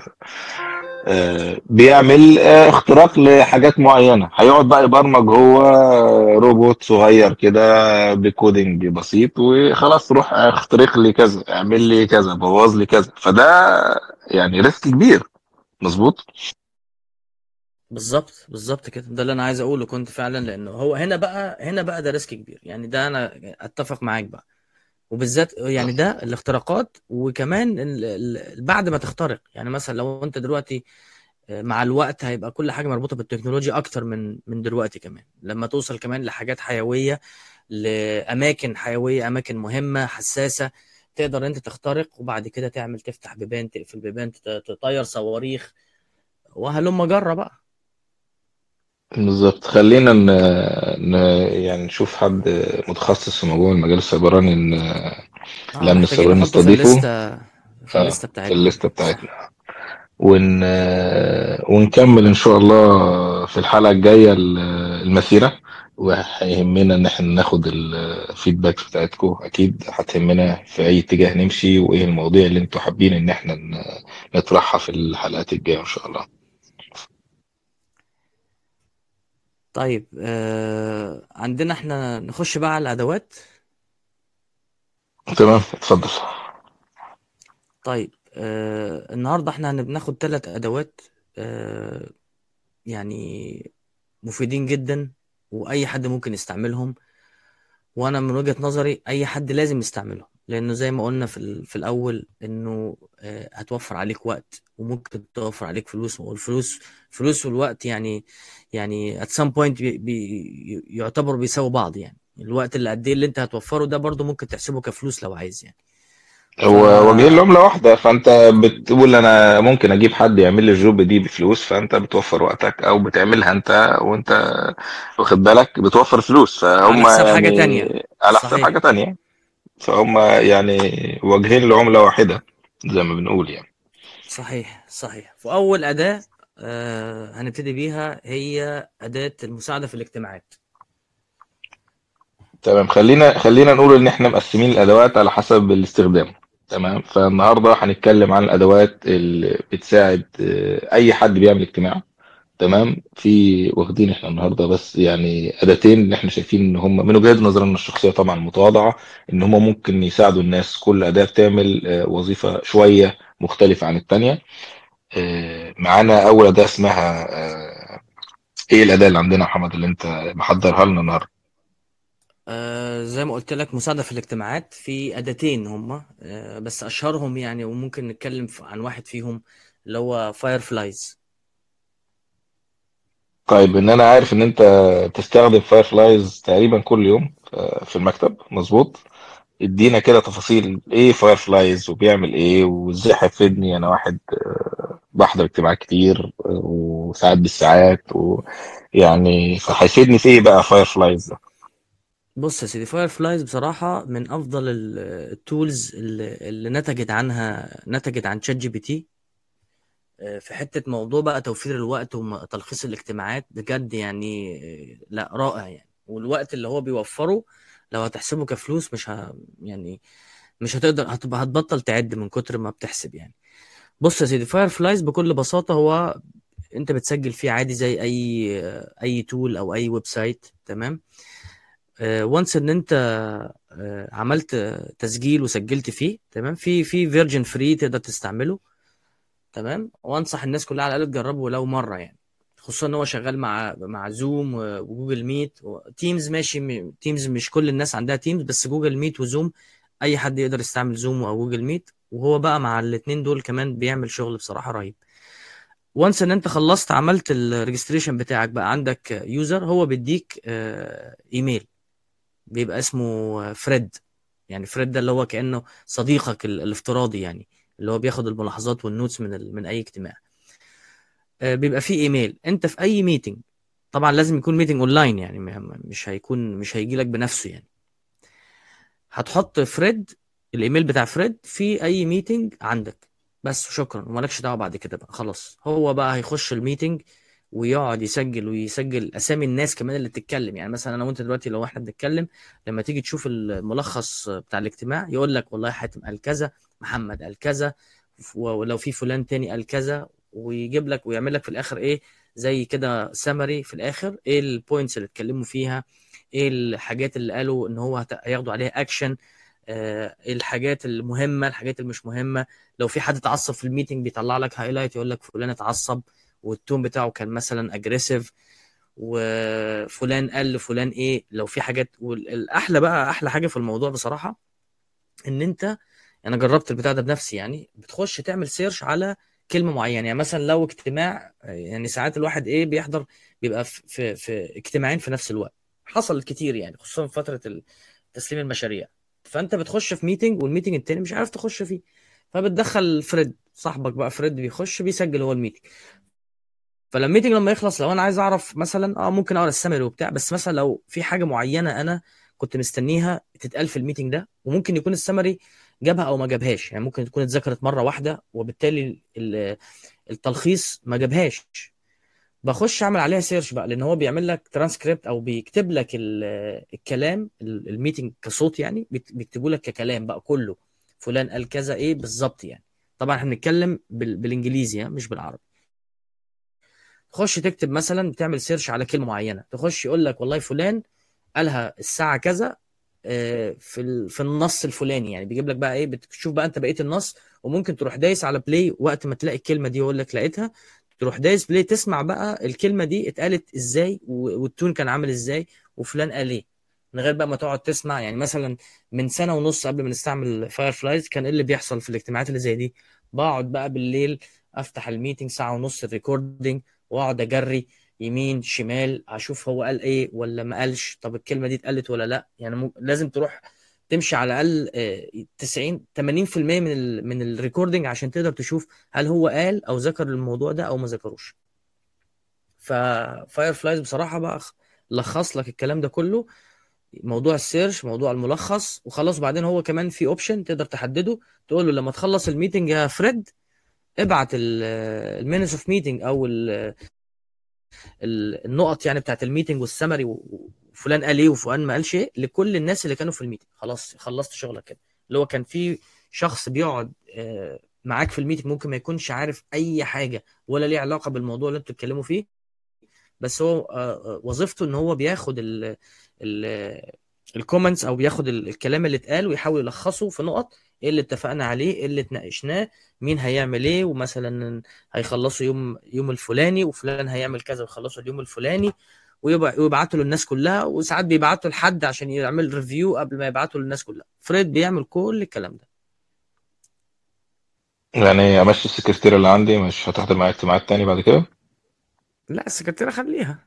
آه، بيعمل آه، اختراق لحاجات معينة هيقعد بقى يبرمج هو روبوت صغير كده بكودينج بسيط وخلاص روح اخترق لي كذا اعمل لي كذا بوظ لي كذا فده يعني ريسك كبير مظبوط بالظبط بالظبط كده ده اللي انا عايز اقوله كنت فعلا لانه هو هنا بقى هنا بقى ده ريسك كبير يعني ده انا اتفق معاك بقى وبالذات يعني ده الاختراقات وكمان ال- ال- بعد ما تخترق يعني مثلا لو انت دلوقتي آه، مع الوقت هيبقى كل حاجه مربوطه بالتكنولوجيا اكتر من من دلوقتي كمان لما توصل كمان لحاجات حيويه لاماكن حيويه اماكن مهمه حساسه تقدر انت تخترق وبعد كده تعمل تفتح بيبان تقفل بيبان تط- تطير صواريخ وهلم جرة بقى بالظبط خلينا ن... ن... يعني نشوف حد متخصص في موضوع المجال السيبراني ن... اه الأمن محتاجين السيبراني نحطه في نستضيفه الليستة في آه الليستة في بتاعتنا الليستة بتاعتنا ون... آه، ونكمل إن شاء الله في الحلقة الجاية ال- المسيرة وهيهمنا إن احنا ناخد الفيدباك بتاعتكم أكيد هتهمنا في أي اتجاه نمشي وإيه المواضيع اللي انتوا حابين إن احنا ن- نطرحها في الحلقات الجاية إن شاء الله طيب آه عندنا احنا نخش بقى على الأدوات تمام اتفضل طيب آه النهاردة احنا هناخد ثلاث أدوات آه يعني مفيدين جدا وأي حد ممكن يستعملهم وأنا من وجهة نظري أي حد لازم يستعملهم لأنه زي ما قلنا في, ال- في الأول إنه آه هتوفر عليك وقت وممكن توفر عليك فلوس والفلوس فلوس والوقت يعني يعني at some point بي بي يعتبروا بيساووا بعض يعني الوقت اللي قد ايه اللي انت هتوفره ده برضو ممكن تحسبه كفلوس لو عايز يعني ف هو وجهين العملة واحدة فأنت بتقول أنا ممكن أجيب حد يعمل لي الجوب دي بفلوس فأنت بتوفر وقتك أو بتعملها أنت وأنت واخد بالك بتوفر فلوس على فهم حساب حاجة يعني تانية على حساب حاجة صحيح تانية فهم يعني وجهين لعملة واحدة زي ما بنقول يعني صحيح صحيح فأول أداة آه هنبتدي بيها هي أداة المساعدة في الاجتماعات تمام خلينا خلينا نقول إن إحنا مقسمين الأدوات على حسب الاستخدام تمام فالنهاردة هنتكلم عن الأدوات اللي بتساعد آه، أي حد بيعمل اجتماع تمام في واخدين احنا النهارده بس يعني اداتين اللي احنا شايفين ان هم من وجهه نظرنا الشخصيه طبعا المتواضعه ان هم ممكن يساعدوا الناس كل اداه بتعمل آه، وظيفه شويه مختلفه عن التانيه آه، معانا اول اداه اسمها آه، ايه الاداه اللي عندنا يا محمد اللي انت محضرها لنا النهارده آه زي ما قلت لك مساعدة في الاجتماعات في أداتين هما آه بس أشهرهم يعني وممكن نتكلم ف- عن واحد فيهم اللي هو فاير فلايز طيب ان انا عارف ان انت تستخدم فاير فلايز تقريبا كل يوم آه، في المكتب مظبوط ادينا كده تفاصيل ايه فاير فلايز وبيعمل ايه وازاي هيفيدني انا واحد آه، بحضر اجتماعات كتير آه، وساعات بالساعات ويعني فهيفيدني في ايه بقى فاير فلايز ده بص يا سيدي فاير فلايز بصراحة من أفضل ال- التولز اللي, اللي نتجت عنها نتجت عن شات جي بي تي آه، في حتة موضوع بقى توفير الوقت وتلخيص الاجتماعات بجد يعني آه، لا رائع يعني والوقت اللي هو بيوفره لو هتحسبه كفلوس مش ه... يعني مش هتقدر هتبقى هتبطل تعد من كتر ما بتحسب يعني بص يا سيدي فاير فلايز بكل بساطة هو انت بتسجل فيه عادي زي اي اي تول او اي ويب سايت تمام وانس ان انت آه، عملت تسجيل وسجلت فيه تمام في في فيرجن فري تقدر تستعمله تمام وانصح الناس كلها على الاقل تجربه ولو مره يعني خصوصا ان هو شغال مع مع زوم وجوجل ميت تيمز ماشي تيمز مش كل الناس عندها تيمز بس جوجل ميت وزوم اي حد يقدر يستعمل زوم او جوجل ميت وهو بقى مع الاثنين دول كمان بيعمل شغل بصراحه رهيب وانس ان انت خلصت عملت الريجستريشن بتاعك بقى عندك يوزر هو بيديك آه، ايميل بيبقى اسمه فريد يعني فريد ده اللي هو كانه صديقك الافتراضي يعني اللي هو بياخد الملاحظات والنوتس من من اي اجتماع آه، بيبقى فيه ايميل انت في اي ميتنج طبعا لازم يكون ميتنج اونلاين يعني مش هيكون مش هيجي لك بنفسه يعني هتحط فريد الايميل بتاع فريد في اي ميتنج عندك بس شكرا ومالكش دعوه بعد كده بقى خلاص هو بقى هيخش الميتنج ويقعد يسجل ويسجل اسامي الناس كمان اللي بتتكلم يعني مثلا انا وانت دلوقتي لو احنا بنتكلم لما تيجي تشوف الملخص بتاع الاجتماع يقول لك والله حاتم قال كذا محمد قال كذا ولو في فلان تاني قال كذا ويجيب لك ويعمل لك في الاخر ايه زي كده سمري في الاخر ايه البوينتس اللي اتكلموا فيها ايه الحاجات اللي قالوا ان هو هياخدوا عليها اكشن آه، الحاجات المهمه الحاجات المش مهمه لو في حد اتعصب في الميتنج بيطلع لك هايلايت يقول لك فلان اتعصب والتون بتاعه كان مثلا اجريسيف وفلان قال لفلان ايه لو في حاجات والاحلى بقى احلى حاجه في الموضوع بصراحه ان انت انا جربت البتاع ده بنفسي يعني بتخش تعمل سيرش على كلمه معينه يعني مثلا لو اجتماع يعني ساعات الواحد ايه بيحضر بيبقى في في, في اجتماعين في نفس الوقت حصلت كتير يعني خصوصا في فتره تسليم المشاريع فانت بتخش في ميتنج والميتنج التاني مش عارف تخش فيه فبتدخل فريد صاحبك بقى فريد بيخش بيسجل هو الميتنج فلما الميتنج لما يخلص لو انا عايز اعرف مثلا اه ممكن اقرا السمري وبتاع بس مثلا لو في حاجه معينه انا كنت مستنيها تتقال في الميتنج ده وممكن يكون السمري جابها او ما جابهاش يعني ممكن تكون اتذكرت مره واحده وبالتالي التلخيص ما جابهاش بخش اعمل عليها سيرش بقى لان هو بيعمل لك ترانسكريبت او بيكتب لك الكلام الميتنج كصوت يعني بيكتبوا لك ككلام بقى كله فلان قال كذا ايه بالظبط يعني طبعا احنا بنتكلم بالانجليزي مش بالعربي تخش تكتب مثلا بتعمل سيرش على كلمه معينه تخش يقول لك والله فلان قالها الساعه كذا آه، في في النص الفلاني يعني بيجيب لك بقى ايه بتشوف بقى انت بقيه النص وممكن تروح دايس على بلاي وقت ما تلاقي الكلمه دي يقول لك لقيتها تروح دايس بلاي تسمع بقى الكلمه دي اتقالت ازاي والتون كان عامل ازاي وفلان قال ايه من غير بقى ما تقعد تسمع يعني مثلا من سنه ونص قبل ما نستعمل فاير فلايز كان ايه اللي بيحصل في الاجتماعات اللي زي دي بقعد بقى بالليل افتح الميتنج ساعه ونص الريكوردنج واقعد اجري يمين شمال اشوف هو قال ايه ولا ما قالش طب الكلمه دي اتقالت ولا لا يعني م... لازم تروح تمشي على الاقل 90 80% من ال من الريكوردنج عشان تقدر تشوف هل هو قال او ذكر الموضوع ده او ما ذكروش فاير فلايز بصراحه بقى لخص لك الكلام ده كله موضوع السيرش موضوع الملخص وخلاص بعدين هو كمان في اوبشن تقدر تحدده تقول له لما تخلص الميتنج يا فريد ابعت المينس اوف ميتنج او النقط يعني بتاعت الميتنج والسمري وفلان قال ايه وفلان ما قالش ايه لكل الناس اللي كانوا في الميتنج خلاص خلصت شغلك كده اللي هو كان في شخص بيقعد آه، معاك في الميتنج ممكن ما يكونش عارف اي حاجه ولا ليه علاقه بالموضوع اللي انتوا بتتكلموا فيه بس هو آه، آه، وظيفته ان هو بياخد ال الكومنتس او بياخد الكلام اللي اتقال ويحاول يلخصه في نقط ايه اللي اتفقنا عليه ايه اللي اتناقشناه مين هيعمل ايه ومثلا هيخلصوا يوم يوم الفلاني وفلان هيعمل كذا ويخلصوا اليوم الفلاني ويبعتوا للناس كلها وساعات بيبعتوا لحد عشان يعمل ريفيو قبل ما يبعتوا للناس كلها فريد بيعمل كل الكلام ده يعني امشي السكرتيره اللي عندي مش هتحضر معايا اجتماعات تاني بعد كده لا السكرتيره خليها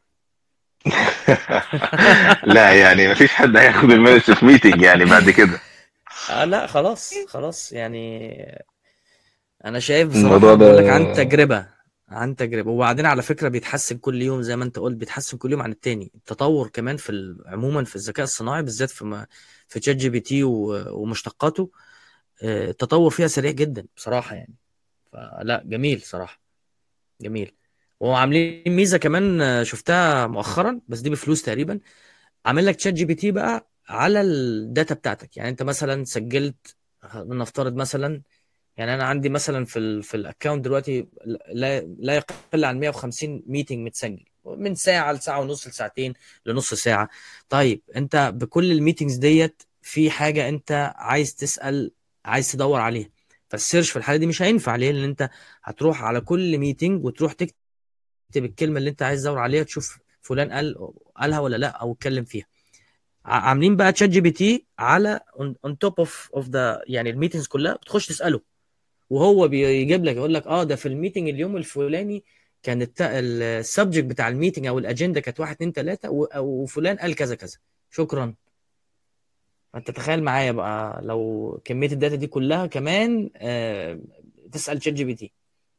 لا يعني مفيش حد هياخد المينتس في ميتنج يعني بعد كده آه لا خلاص خلاص يعني انا شايف بصراحه بقول لك عن تجربه عن تجربه وبعدين على فكره بيتحسن كل يوم زي ما انت قلت بيتحسن كل يوم عن التاني التطور كمان في عموما في الذكاء الصناعي بالذات في في تشات جي بي تي ومشتقاته آه، التطور فيها سريع جدا بصراحه يعني فلا جميل صراحه جميل وعاملين ميزه كمان آه، شفتها مؤخرا بس دي بفلوس تقريبا عامل لك تشات جي بي تي بقى على الداتا بتاعتك يعني انت مثلا سجلت نفترض مثلا يعني انا عندي مثلا في ال في الاكونت دلوقتي لا لا يقل عن 150 ميتنج متسجل من ساعه لساعه ونص لساعتين لنص ساعه طيب انت بكل الميتنجز ديت في حاجه انت عايز تسال عايز تدور عليها فالسيرش في الحاله دي مش هينفع ليه لان انت هتروح على كل ميتنج وتروح تكتب الكلمه اللي انت عايز تدور عليها تشوف فلان قال قالها ولا لا او اتكلم فيها عاملين بقى تشات جي بي تي على اون توب اوف اوف ذا يعني الميتنجز كلها بتخش تساله وهو بيجيب لك يقول لك اه ده في الميتنج اليوم الفلاني كان السبجكت بتاع الميتنج او الاجنده كانت واحد اتنين تلاته وفلان قال كذا كذا شكرا انت تخيل معايا بقى لو كميه الداتا دي كلها كمان آه تسال تشات جي بي تي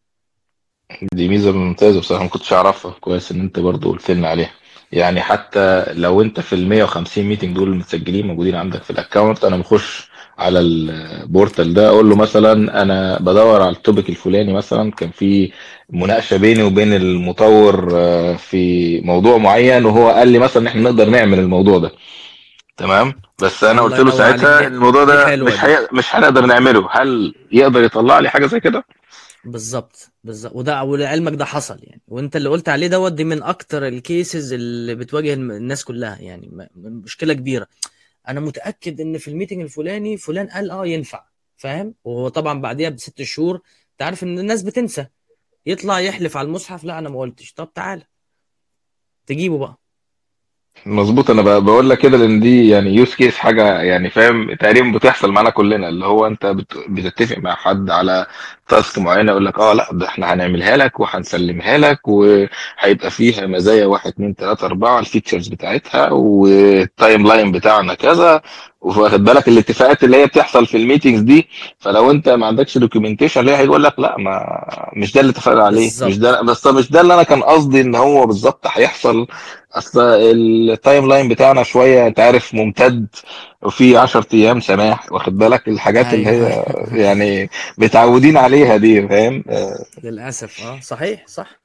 دي ميزه ممتازه بصراحه ما كنتش اعرفها كويس ان انت برضو قلت لنا عليها يعني حتى لو انت في ال 150 ميتنج دول المتسجلين موجودين عندك في الاكونت انا بخش على البورتال ده اقول له مثلا انا بدور على التوبيك الفلاني مثلا كان في مناقشه بيني وبين المطور في موضوع معين وهو قال لي مثلا ان احنا نقدر نعمل الموضوع ده تمام بس انا قلت له ساعتها الموضوع ده مش حي... مش هنقدر نعمله هل يقدر يطلع لي حاجه زي كده بالظبط بالظبط وده ولعلمك ده حصل يعني وانت اللي قلت عليه دوت دي من اكتر الكيسز اللي بتواجه الناس كلها يعني مشكله كبيره انا متاكد ان في الميتنج الفلاني فلان قال اه ينفع فاهم وهو طبعا بعديها بست شهور انت عارف ان الناس بتنسى يطلع يحلف على المصحف لا انا ما قلتش طب تعالى تجيبه بقى مظبوط انا بقول لك كده لان دي يعني يوز كيس حاجه يعني فاهم تقريبا بتحصل معانا كلنا اللي هو انت بتتفق مع حد على تاسك معينه يقول لك اه لا ده احنا هنعملها لك وهنسلمها لك وهيبقى فيها مزايا واحد اتنين تلاته اربعه الفيتشرز بتاعتها والتايم لاين بتاعنا كذا واخد بالك الاتفاقات اللي هي بتحصل في الميتنجز دي فلو انت ما عندكش دوكيومنتيشن ليه هيقول لك لا ما مش ده اللي اتفقنا عليه بالظبط. مش ده بس مش ده اللي انا كان قصدي ان هو بالظبط هيحصل اصل التايم لاين بتاعنا شويه انت عارف ممتد وفي 10 ايام سماح واخد بالك الحاجات اللي هي يعني متعودين عليها دي فاهم للاسف اه صحيح صح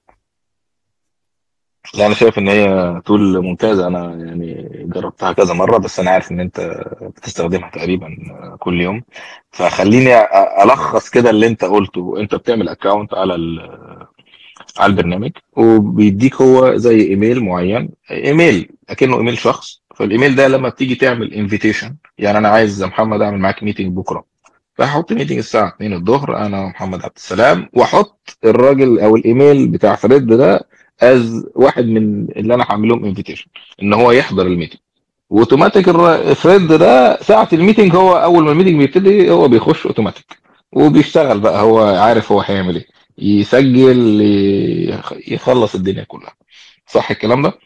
لا انا شايف ان هي تول ممتازه انا يعني جربتها كذا مره بس انا عارف ان انت بتستخدمها تقريبا كل يوم فخليني الخص كده اللي انت قلته انت بتعمل اكونت على على البرنامج وبيديك هو زي ايميل معين ايميل اكنه ايميل شخص فالايميل ده لما بتيجي تعمل انفيتيشن يعني انا عايز يا محمد اعمل معاك ميتنج بكره فهحط ميتنج الساعه 2 الظهر انا محمد عبد السلام واحط الراجل او الايميل بتاع فريد ده از واحد من اللي انا هعمل لهم انفيتيشن ان هو يحضر الميتنج واوتوماتيك فريد ده ساعه الميتنج هو اول ما الميتنج بيبتدي هو بيخش اوتوماتيك وبيشتغل بقى هو عارف هو هيعمل ايه يسجل يخلص الدنيا كلها صح الكلام ده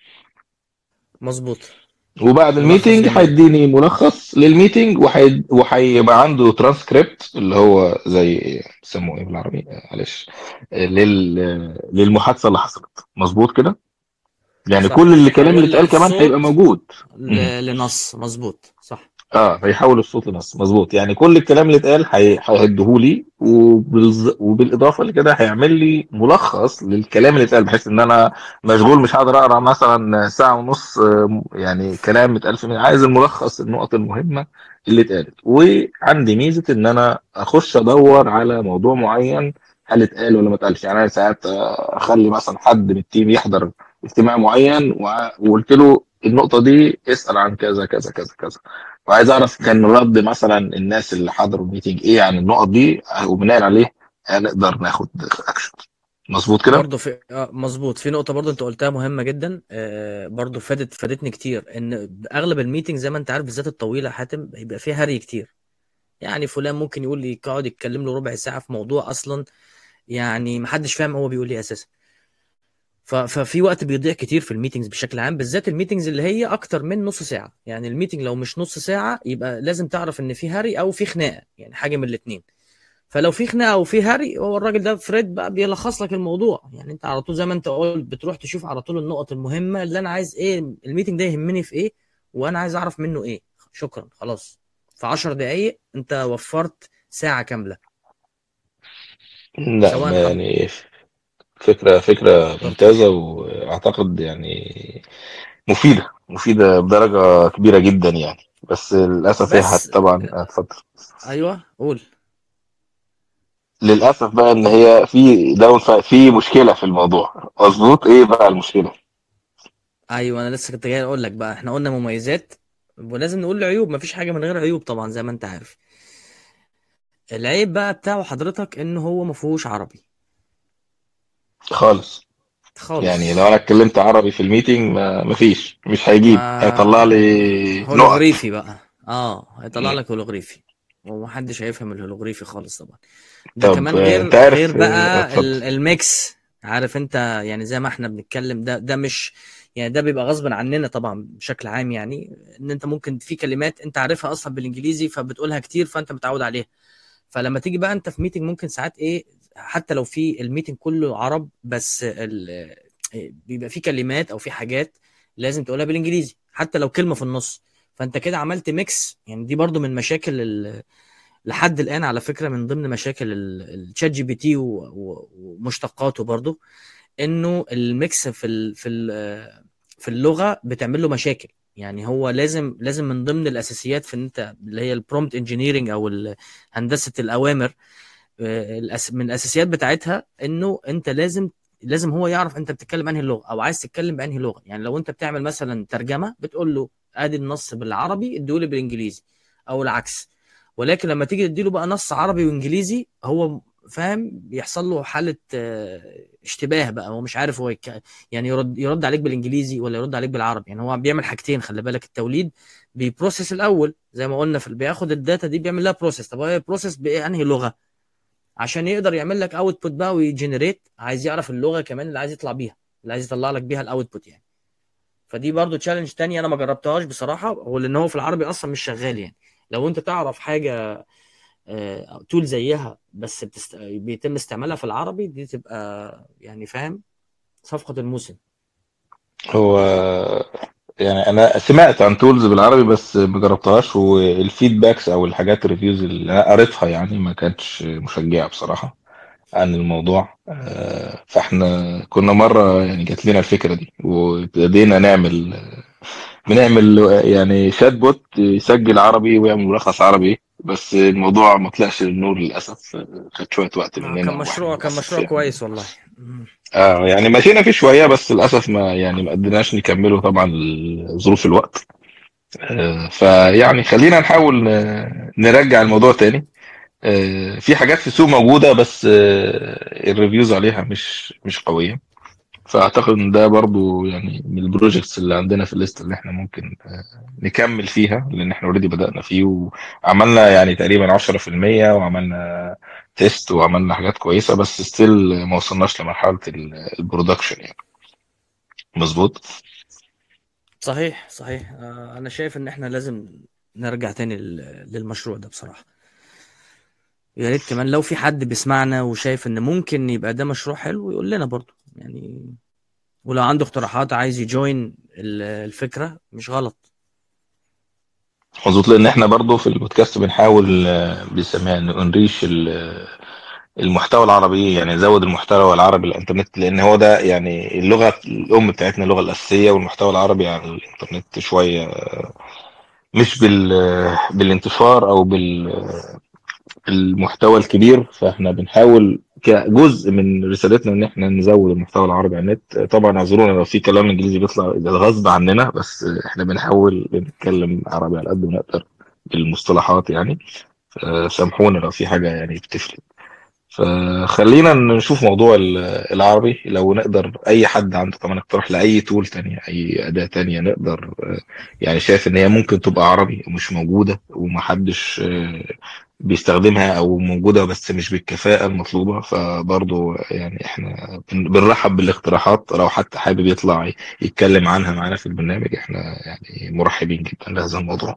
مظبوط وبعد الميتنج هيديني ملخص للميتنج وهيبقى عنده ترانسكريبت اللي هو زي بيسموه ايه بالعربي معلش لل... للمحادثه اللي حصلت مظبوط كده يعني صح. كل الكلام اللي اتقال كمان الصوت هيبقى موجود ل- لنص مظبوط صح اه هيحول الصوت لنص مظبوط يعني كل الكلام اللي اتقال هي- هيهدهولي وبالز... وبالاضافه لكده هيعمل لي ملخص للكلام اللي اتقال بحيث ان انا مشغول مش هقدر اقرا مثلا ساعه ونص آه، يعني كلام اتقال في عايز الملخص النقط المهمه اللي اتقالت وعندي ميزه ان انا اخش ادور على موضوع معين هل اتقال ولا ما اتقالش يعني انا ساعات آه، اخلي مثلا حد من التيم يحضر اجتماع معين وع- وقلت له النقطه دي اسال عن كذا كذا كذا كذا وعايز اعرف كان رد مثلا الناس اللي حضروا الميتنج ايه عن النقط دي وبناء عليه نقدر ناخد اكشن مظبوط كده برضه في آه، مظبوط في نقطة برضه انت قلتها مهمة جدا آه، برضه فادت فادتني كتير ان اغلب الميتنج زي ما انت عارف بالذات الطويلة يا حاتم بيبقى فيها هري كتير يعني فلان ممكن يقول لي يقعد يتكلم له ربع ساعة في موضوع اصلا يعني محدش فاهم هو بيقول ايه اساسا ف- ففي وقت بيضيع كتير في الميتنجز بشكل عام بالذات الميتنجز اللي هي اكتر من نص ساعة يعني الميتنج لو مش نص ساعة يبقى لازم تعرف ان في هري او في خناقة يعني حاجة من الاتنين فلو في خناقه او في هري هو الراجل ده فريد بقى بيلخص لك الموضوع يعني انت على طول زي ما انت قلت بتروح تشوف على طول النقط المهمه اللي انا عايز ايه الميتنج ده يهمني في ايه وانا عايز اعرف منه ايه شكرا خلاص في 10 دقائق انت وفرت ساعه كامله لا سواء ما حب يعني فكرة فكرة اتفضل ممتازة وأعتقد يعني مفيدة مفيدة بدرجة كبيرة جدا يعني بس للأسف هي هت بس طبعا اتفضل ايوه قول للاسف بقى ان هي في داون في مشكله في الموضوع مظبوط ايه بقى المشكله ايوه انا لسه كنت جاي اقول لك بقى احنا قلنا مميزات ولازم نقول عيوب مفيش حاجه من غير عيوب طبعا زي ما انت عارف العيب بقى بتاعه حضرتك ان هو ما فيهوش عربي خالص يعني لو خالص انا اتكلمت عربي في الميتنج ما مفيش مش هيجيب هيطلع ما لي نقط هولوغريفي بقى اه هيطلع مم. لك هولوغريفي ومحدش هيفهم الهولوغريفي خالص طبعا ده طب كمان آه، انت غير غير عارف آه، بقى اتفضل ال- الميكس عارف انت يعني زي ما احنا بنتكلم ده ده مش يعني ده بيبقى غصب عننا طبعا بشكل عام يعني ان انت ممكن في كلمات انت عارفها اصلا بالانجليزي فبتقولها كتير فانت متعود عليها فلما تيجي بقى انت في ميتنج ممكن ساعات ايه حتى لو في الميتنج كله عرب بس ال... بيبقى في كلمات او في حاجات لازم تقولها بالانجليزي حتى لو كلمة في النص فانت كده عملت ميكس يعني دي برضو من مشاكل ال... لحد الان على فكرة من ضمن مشاكل الشات جي بي تي و- و- ومشتقاته برضو انه الميكس في ال... في ال... في اللغة بتعمل له مشاكل يعني هو لازم لازم من ضمن الاساسيات في ان انت اللي هي البرومبت انجينيرنج او ال- هندسة الاوامر آه، الأس- من الاساسيات بتاعتها انه انت لازم لازم هو يعرف انت بتتكلم انهي لغه او عايز تتكلم بانهي لغه يعني لو انت بتعمل مثلا ترجمه بتقول له ادي النص بالعربي اديهولي بالانجليزي او العكس ولكن لما تيجي تديله بقى نص عربي وانجليزي هو فاهم بيحصل له حاله آه، اشتباه بقى هو مش عارف هو يك... يعني يرد يرد عليك بالانجليزي ولا يرد عليك بالعربي يعني هو بيعمل حاجتين خلي بالك التوليد بيبروسيس الاول زي ما قلنا في بياخد الداتا دي بيعمل لها بروسيس طب هو بروسيس بانهي لغه عشان يقدر يعمل لك اوتبوت بقى ويجنريت عايز يعرف اللغه كمان اللي عايز يطلع بيها اللي عايز يطلع لك بيها الاوتبوت يعني فدي برضو تشالنج تاني انا ما جربتهاش بصراحه هو لان هو في العربي اصلا مش شغال يعني لو انت تعرف حاجه تول زيها بس بتست... بيتم استعمالها في العربي دي تبقى يعني فاهم صفقه الموسم هو يعني انا سمعت عن تولز بالعربي بس ما جربتهاش والفيدباكس او الحاجات الريفيوز اللي انا قريتها يعني ما كانتش مشجعه بصراحه عن الموضوع آه، فاحنا كنا مره يعني جات لنا الفكره دي وابتدينا نعمل بنعمل يعني شات بوت يسجل عربي ويعمل ملخص عربي بس الموضوع ما طلعش للنور للاسف خد شويه وقت آه، كان مننا واحنا مشروع كان للاسف مشروع يعني كويس والله مم. اه يعني مشينا فيه شويه بس للاسف ما يعني ما قدرناش نكمله طبعا ظروف الوقت آه، فيعني خلينا نحاول ن- نرجع الموضوع تاني آه، في حاجات في السوق موجوده بس آه، الريفيوز عليها مش مش قويه فاعتقد ان ده برضو يعني من البروجكتس اللي عندنا في الليست اللي احنا ممكن آه، نكمل فيها لان احنا اوريدي بدأنا فيه وعملنا يعني تقريبا 10% وعملنا تيست وعملنا حاجات كويسة بس ستيل ما وصلناش لمرحلة ال- البرودكشن يعني مظبوط صحيح صحيح آه، انا شايف ان احنا لازم نرجع تاني لل- للمشروع ده بصراحه يا ريت كمان لو في حد بيسمعنا وشايف ان ممكن يبقى ده مشروع حلو يقول لنا برضو يعني ولو عنده اقتراحات عايز يجوين ال- الفكرة مش غلط مظبوط لان احنا برضو في البودكاست بنحاول آه، بنسميها نريش ال- المحتوى العربي يعني نزود المحتوى العربي على الانترنت لان هو ده يعني اللغة الام بتاعتنا اللغة الاساسية والمحتوى العربي على الانترنت شوية مش بال بالانتشار او بالمحتوى الكبير فاحنا بنحاول كجزء من رسالتنا ان احنا نزود المحتوى العربي على النت طبعا اعذرونا لو في كلام انجليزي بيطلع ده غصب عننا بس احنا بنحاول نتكلم عربي على قد ما نقدر بالمصطلحات يعني آه، سامحونا لو في حاجة يعني بتفرق فخلينا نشوف موضوع ال- العربي لو نقدر اي حد عنده كمان اقتراح لاي تول تانية اي اداة تانية نقدر آه، يعني شايف ان هي ممكن تبقى عربي ومش موجودة ومحدش آه، بيستخدمها او موجودة بس مش بالكفاءة المطلوبة فبرضه يعني احنا بن- بنرحب بالاقتراحات لو حتى حابب يطلع يتكلم عنها معانا في البرنامج احنا يعني مرحبين جدا لهذا الموضوع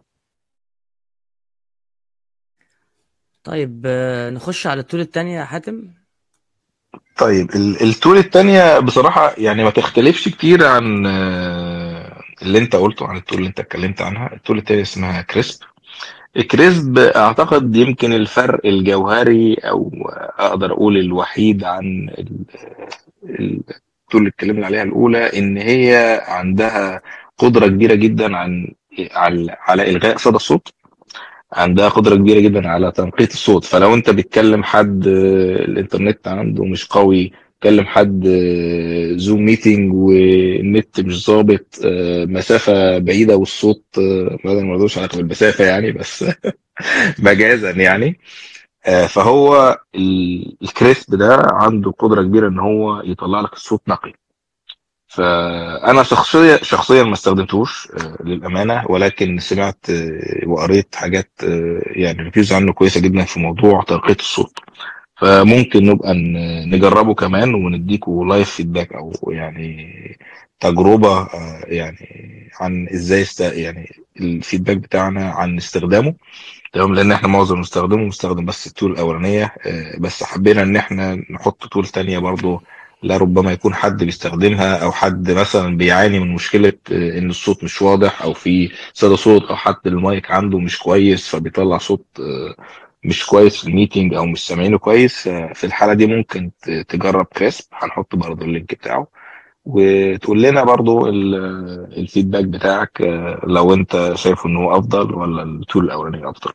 طيب آه، نخش على التول التانية يا حاتم طيب ال- التول التانية بصراحة يعني ما تختلفش كتير عن آه، اللي انت قلته عن التول اللي انت اتكلمت عنها التول التانية اسمها كريسب كريسب اعتقد يمكن الفرق الجوهري او اقدر اقول الوحيد عن ال- ال- التول اللي اتكلمنا عليها الاولى ان هي عندها قدرة كبيرة جدا عن على على الغاء صدى الصوت عندها قدرة كبيرة جدا على تنقية الصوت فلو انت بتكلم حد آه، الانترنت عنده مش قوي تكلم حد آه، زوم ميتنج والنت مش ظابط آه، مسافة بعيدة والصوت آه، ما ملوش علاقة بالمسافة يعني بس مجازا يعني آه، فهو ال- الكريسب ده عنده قدرة كبيرة ان هو يطلع لك الصوت نقي فانا شخصيا شخصيا ما استخدمتوش آه، للامانه ولكن سمعت آه، وقريت حاجات آه، يعني ريفيوز عنه كويسه جدا في موضوع تنقيه الصوت فممكن نبقى ن- نجربه كمان ونديكوا لايف فيدباك او يعني تجربه آه، يعني عن ازاي است... يعني الفيدباك بتاعنا عن استخدامه تمام لان احنا معظم بنستخدمه بنستخدم بس التول الاولانيه آه، بس حبينا ان احنا نحط تول تانية برضو لربما يكون حد بيستخدمها او حد مثلا بيعاني من مشكله آه، ان الصوت مش واضح او في صدى صوت او حتى المايك عنده مش كويس فبيطلع صوت آه، مش كويس في الميتنج او مش سامعينه كويس آه، في الحاله دي ممكن ت- تجرب كريسب هنحط برضو اللينك بتاعه وتقول لنا برضو ال- الفيدباك بتاعك آه، لو انت شايفه ان هو افضل ولا التول الاولانيه افضل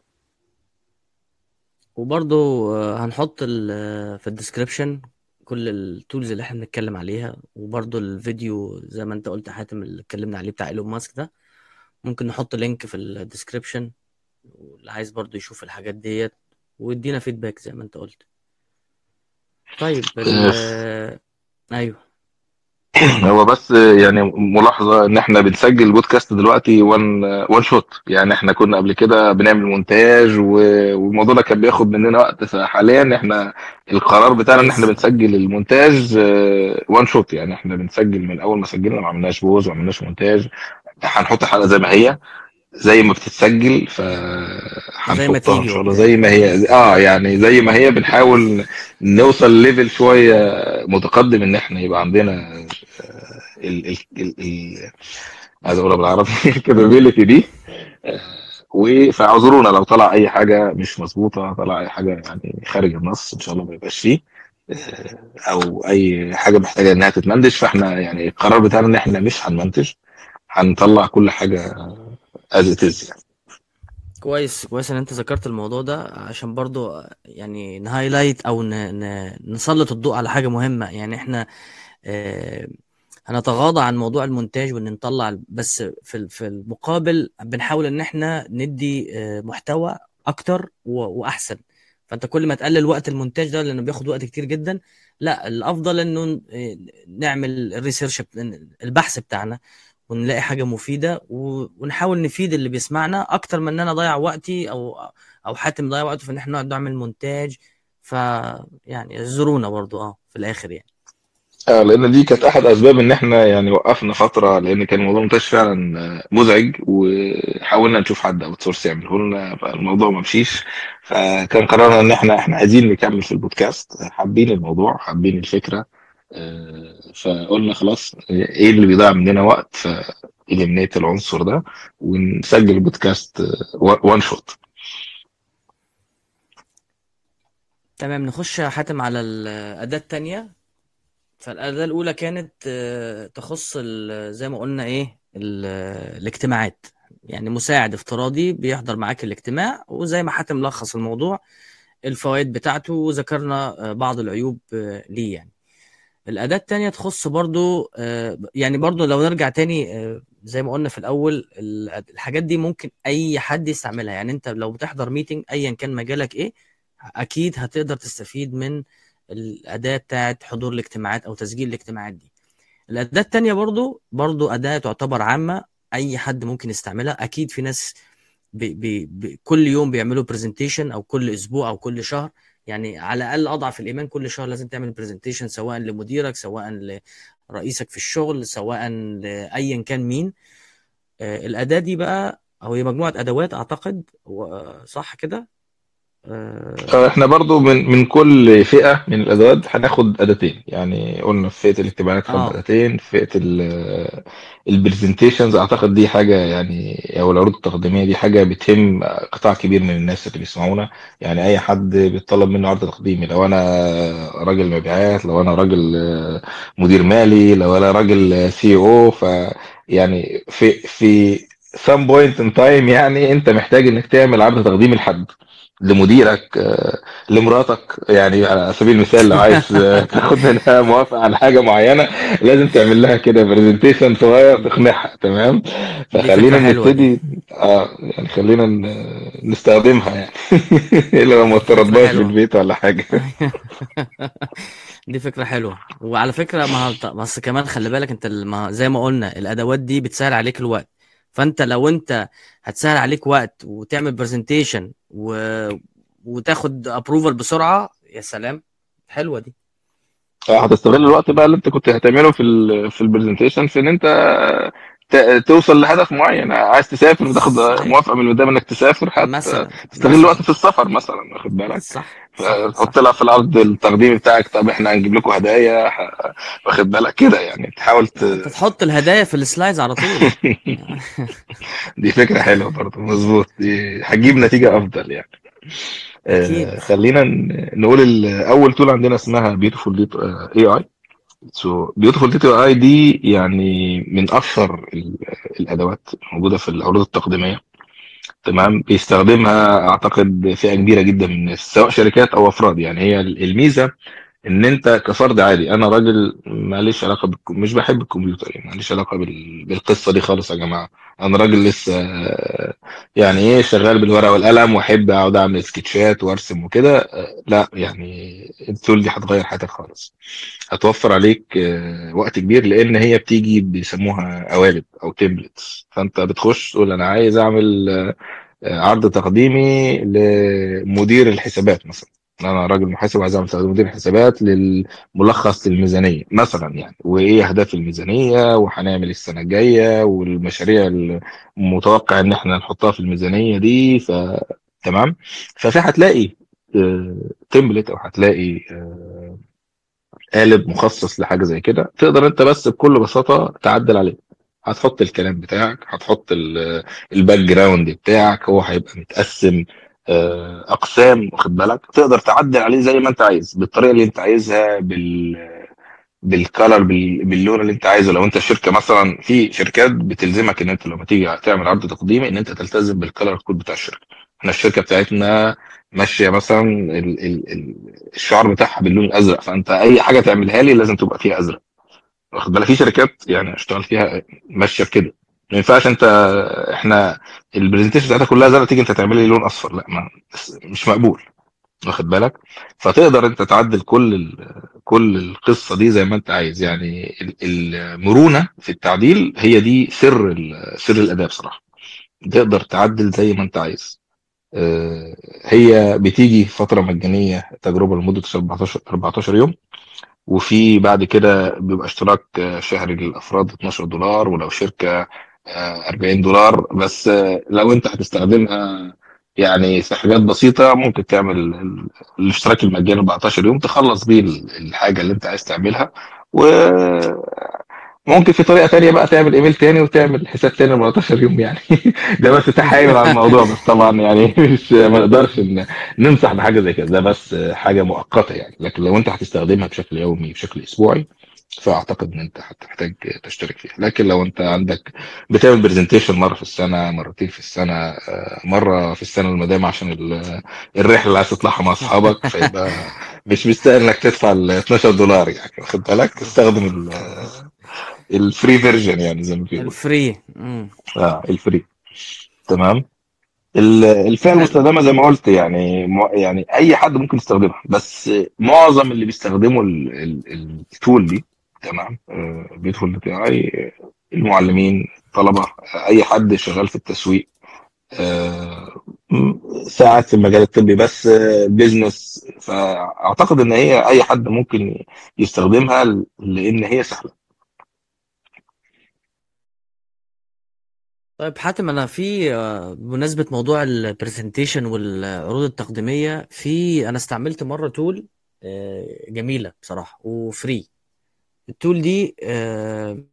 وبرضو آه، هنحط ال- في الديسكريبشن كل التولز اللي احنا بنتكلم عليها وبرضو الفيديو زي ما انت قلت يا حاتم اللي اتكلمنا عليه بتاع ايلون ماسك ده ممكن نحط لينك في الديسكريبشن واللي عايز برضو يشوف الحاجات ديت ويدينا فيدباك زي ما انت قلت طيب ال آه، ايوه هو بس يعني ملاحظة ان احنا بنسجل البودكاست دلوقتي وان وان شوت يعني احنا كنا قبل كده بنعمل مونتاج و- والموضوع ده كان بياخد مننا وقت فحاليا احنا القرار بتاعنا ان احنا كويس بنسجل المونتاج وان شوت يعني احنا بنسجل من اول ما سجلنا ما عملناش بوز وما عملناش مونتاج هنحط الحلقة زي ما هي زي ما بتتسجل زي ما فهنحطها ان تيجي شاء الله قدام زي ما هي اه يعني زي ما هي بنحاول نوصل ليفل شوية متقدم ان احنا يبقى عندنا ال ال ال ال عايز اقولها بالعربي الكابابيلتي دي و- فاعذرونا لو طلع اي حاجه مش مظبوطه طلع اي حاجه يعني خارج النص ان شاء الله ما يبقاش فيه او اي حاجه محتاجه انها تتمنتج فاحنا يعني القرار بتاعنا ان احنا مش هنمنتج هنطلع كل حاجه از ات از يعني كويس كويس ان انت ذكرت الموضوع ده عشان برضو يعني نهايلايت او ن... ن... نسلط الضوء على حاجة مهمة يعني احنا آه، هنتغاضى عن موضوع المونتاج وان نطلع بس في ال- في المقابل بنحاول ان احنا ندي آه، محتوى اكتر و- واحسن فانت كل ما تقلل وقت المونتاج ده لانه بياخد وقت كتير جدا لا الافضل انه آه، نعمل الريسيرش البحث بتاعنا ونلاقي حاجة مفيدة و- ونحاول نفيد اللي بيسمعنا اكتر من ان انا اضيع وقتي او او حاتم ضيع وقته في ان احنا نقعد نعمل مونتاج ف يعني زورونا برضو اه في الاخر يعني آه لان دي كانت احد اسباب ان احنا يعني وقفنا فتره لان كان الموضوع منتج فعلا آه، مزعج وحاولنا نشوف حد اوت سورس يعمله لنا فالموضوع ما مشيش فكان قررنا ان احنا احنا عايزين نكمل في البودكاست حابين الموضوع حابين الفكره آه، فقلنا خلاص ايه اللي بيضيع مننا وقت فإليمينيت العنصر ده ونسجل البودكاست وان شوت تمام نخش يا حاتم على الأداة التانية فالأداة الأولى كانت آه، تخص ال- زي ما قلنا إيه ال- الاجتماعات يعني مساعد افتراضي بيحضر معاك الاجتماع وزي ما حاتم لخص الموضوع الفوائد بتاعته وذكرنا آه، بعض العيوب آه، ليه يعني الأداة التانية تخص برضو آه، يعني برضو لو نرجع تاني آه، زي ما قلنا في الأول ال- الحاجات دي ممكن أي حد يستعملها يعني أنت لو بتحضر ميتنج أيا كان مجالك إيه أكيد هتقدر تستفيد من الأداة بتاعت حضور الاجتماعات أو تسجيل الاجتماعات دي الأداة التانية برضو برضو أداة تعتبر عامة أي حد ممكن يستعملها أكيد في ناس بي بي بي كل يوم بيعملوا برزنتيشن أو كل أسبوع أو كل شهر يعني على الأقل أضعف الإيمان كل شهر لازم تعمل برزنتيشن سواء لمديرك سواء لرئيسك في الشغل سواء لأيا كان مين آه، الأداة دي بقى أو هي مجموعة أدوات أعتقد و- صح كده؟ آه احنا برضو من من كل فئة من الأدوات هناخد أداتين يعني قلنا في فئة الاجتماعات خدنا آه أداتين في فئة البرزنتيشنز أعتقد دي حاجة يعني أو العروض التقديمية دي حاجة بتهم قطاع كبير من الناس اللي بيسمعونا يعني أي حد بيطلب منه عرض تقديمي لو أنا راجل مبيعات لو أنا راجل مدير مالي لو أنا راجل سي او ف يعني في في some point in time يعني انت محتاج انك تعمل عرض تقديمي لحد لمديرك آه، لمراتك يعني على سبيل المثال لو عايز آه، تاخد منها موافقه على حاجه معينه لازم تعمل لها كده برزنتيشن صغير تقنعها تمام دي فكرة فخلينا حلوة دي نبتدي اه يعني خلينا ن- نستخدمها يعني الا لو ما دي فكرة افترضناش في حلوة البيت ولا حاجه دي فكرة حلوة وعلى فكرة ما هو- بس كمان خلي بالك انت ال- ما زي ما قلنا الادوات دي بتسهل عليك الوقت فانت لو انت هتسهل عليك وقت وتعمل برزنتيشن و... وتاخد ابروفال بسرعة يا سلام حلوة دي آه، هتستغل الوقت بقى اللي انت كنت هتعمله في ال في البرزنتيشن في ان انت ت- توصل لهدف معين عايز تسافر وتاخد صحيح موافقه من المدام انك تسافر مثلا هتستغل الوقت مثلا في السفر مثلا واخد بالك صح صح فتحط صح لها في العرض التقديمي بتاعك طب احنا هنجيب لكم هدايا ح- واخد بالك كده يعني تحاول ت... انت تحط الهدايا في السلايدز على طول دي فكره حلوه برضه مظبوط دي هتجيب نتيجه افضل يعني اكيد آه، خلينا ن- نقول ال- اول تول عندنا اسمها بيوتيفول اي اي سو بيوتيفول دي اي دي يعني من اشهر ال- الادوات الموجوده في العروض التقديميه تمام بيستخدمها اعتقد فئه كبيره جدا من الناس سواء شركات او افراد يعني هي الميزه ان انت كفرد عادي انا راجل ماليش علاقه بالكم مش بحب الكمبيوتر يعني ماليش علاقه بال... بالقصه دي خالص يا جماعه انا راجل لسه آه، يعني ايه شغال بالورقه والقلم واحب اقعد اعمل سكتشات وارسم وكده آه، لا يعني التول دي هتغير حياتك خالص هتوفر عليك آه، وقت كبير لان هي بتيجي بيسموها قوالب او تمبلتس فانت بتخش تقول انا عايز اعمل آه، عرض تقديمي لمدير الحسابات مثلا انا راجل محاسب عايز اعمل تقديم مدير الحسابات للملخص للميزانيه مثلا يعني وايه اهداف الميزانيه وهنعمل السنه الجايه والمشاريع المتوقع ان احنا نحطها في الميزانيه دي ف تمام ففي هتلاقي تمبلت او هتلاقي آه، قالب مخصص لحاجه زي كده تقدر انت بس بكل بساطه تعدل عليه هتحط الكلام بتاعك هتحط ال- الباك جراوند بتاعك هو هيبقى متقسم آه، اقسام واخد بالك تقدر تعدل عليه زي ما انت عايز بالطريقه اللي انت عايزها بال بالكالر بال- باللون اللي انت عايزه لو انت شركه مثلا في شركات بتلزمك ان انت لما تيجي تعمل عرض تقديمي ان انت تلتزم بالكالر كود بتاع الشركه احنا الشركه بتاعتنا ماشيه مثلا ال ال ال الشعار بتاعها باللون الازرق فانت اي حاجه تعملها لي لازم تبقى فيها ازرق واخد بالك في شركات يعني اشتغل فيها ماشيه بكده ما ينفعش انت احنا البرزنتيشن بتاعتها كلها زرق تيجي انت تعمل لي لون اصفر لا ما مش مقبول واخد بالك فتقدر انت تعدل كل ال- كل القصه دي زي ما انت عايز يعني ال- المرونه في التعديل هي دي سر ال- سر الاداء بصراحه تقدر تعدل زي ما انت عايز آه، هي بتيجي فتره مجانيه تجربه لمده 14 14 يوم وفي بعد كده بيبقى اشتراك آه، شهري للافراد 12 دولار ولو شركه آه، 40 دولار بس آه، لو انت هتستخدمها يعني في حاجات بسيطه ممكن تعمل ال- الاشتراك المجاني 14 يوم تخلص بيه ال- الحاجه اللي انت عايز تعملها وممكن في طريقه تانية بقى تعمل ايميل تاني وتعمل حساب تاني 14 يوم يعني ده بس تحايل على الموضوع بس طبعا يعني مش ما نقدرش ن- ننصح بحاجه زي كده ده بس حاجه مؤقته يعني لكن لو انت هتستخدمها بشكل يومي بشكل اسبوعي فاعتقد ان انت هتحتاج تشترك فيها لكن لو انت عندك بتعمل برزنتيشن مره في السنه مرتين في السنه آه، مره في السنه المدام عشان ال- الرحله اللي عايز تطلعها مع اصحابك فيبقى مش مستاهل انك تدفع ال 12 دولار يعني واخد بالك استخدم ال- الفري فيرجن يعني زي ما بيقولوا الفري مم. اه الفري تمام ال- الفئه حلو المستخدمه زي ما قلت يعني م- يعني اي حد ممكن يستخدمها بس معظم اللي بيستخدموا ال- ال- التول دي تمام بيدخل بي اي المعلمين الطلبه آه، اي حد شغال في التسويق آه، م- ساعات في المجال الطبي بس بيزنس فاعتقد ان هي اي حد ممكن يستخدمها ل- لان هي سهله طيب حاتم انا في آه، بمناسبة موضوع البرزنتيشن والعروض التقديمية في انا استعملت مرة تول آه، جميلة بصراحة وفري التول دي آه،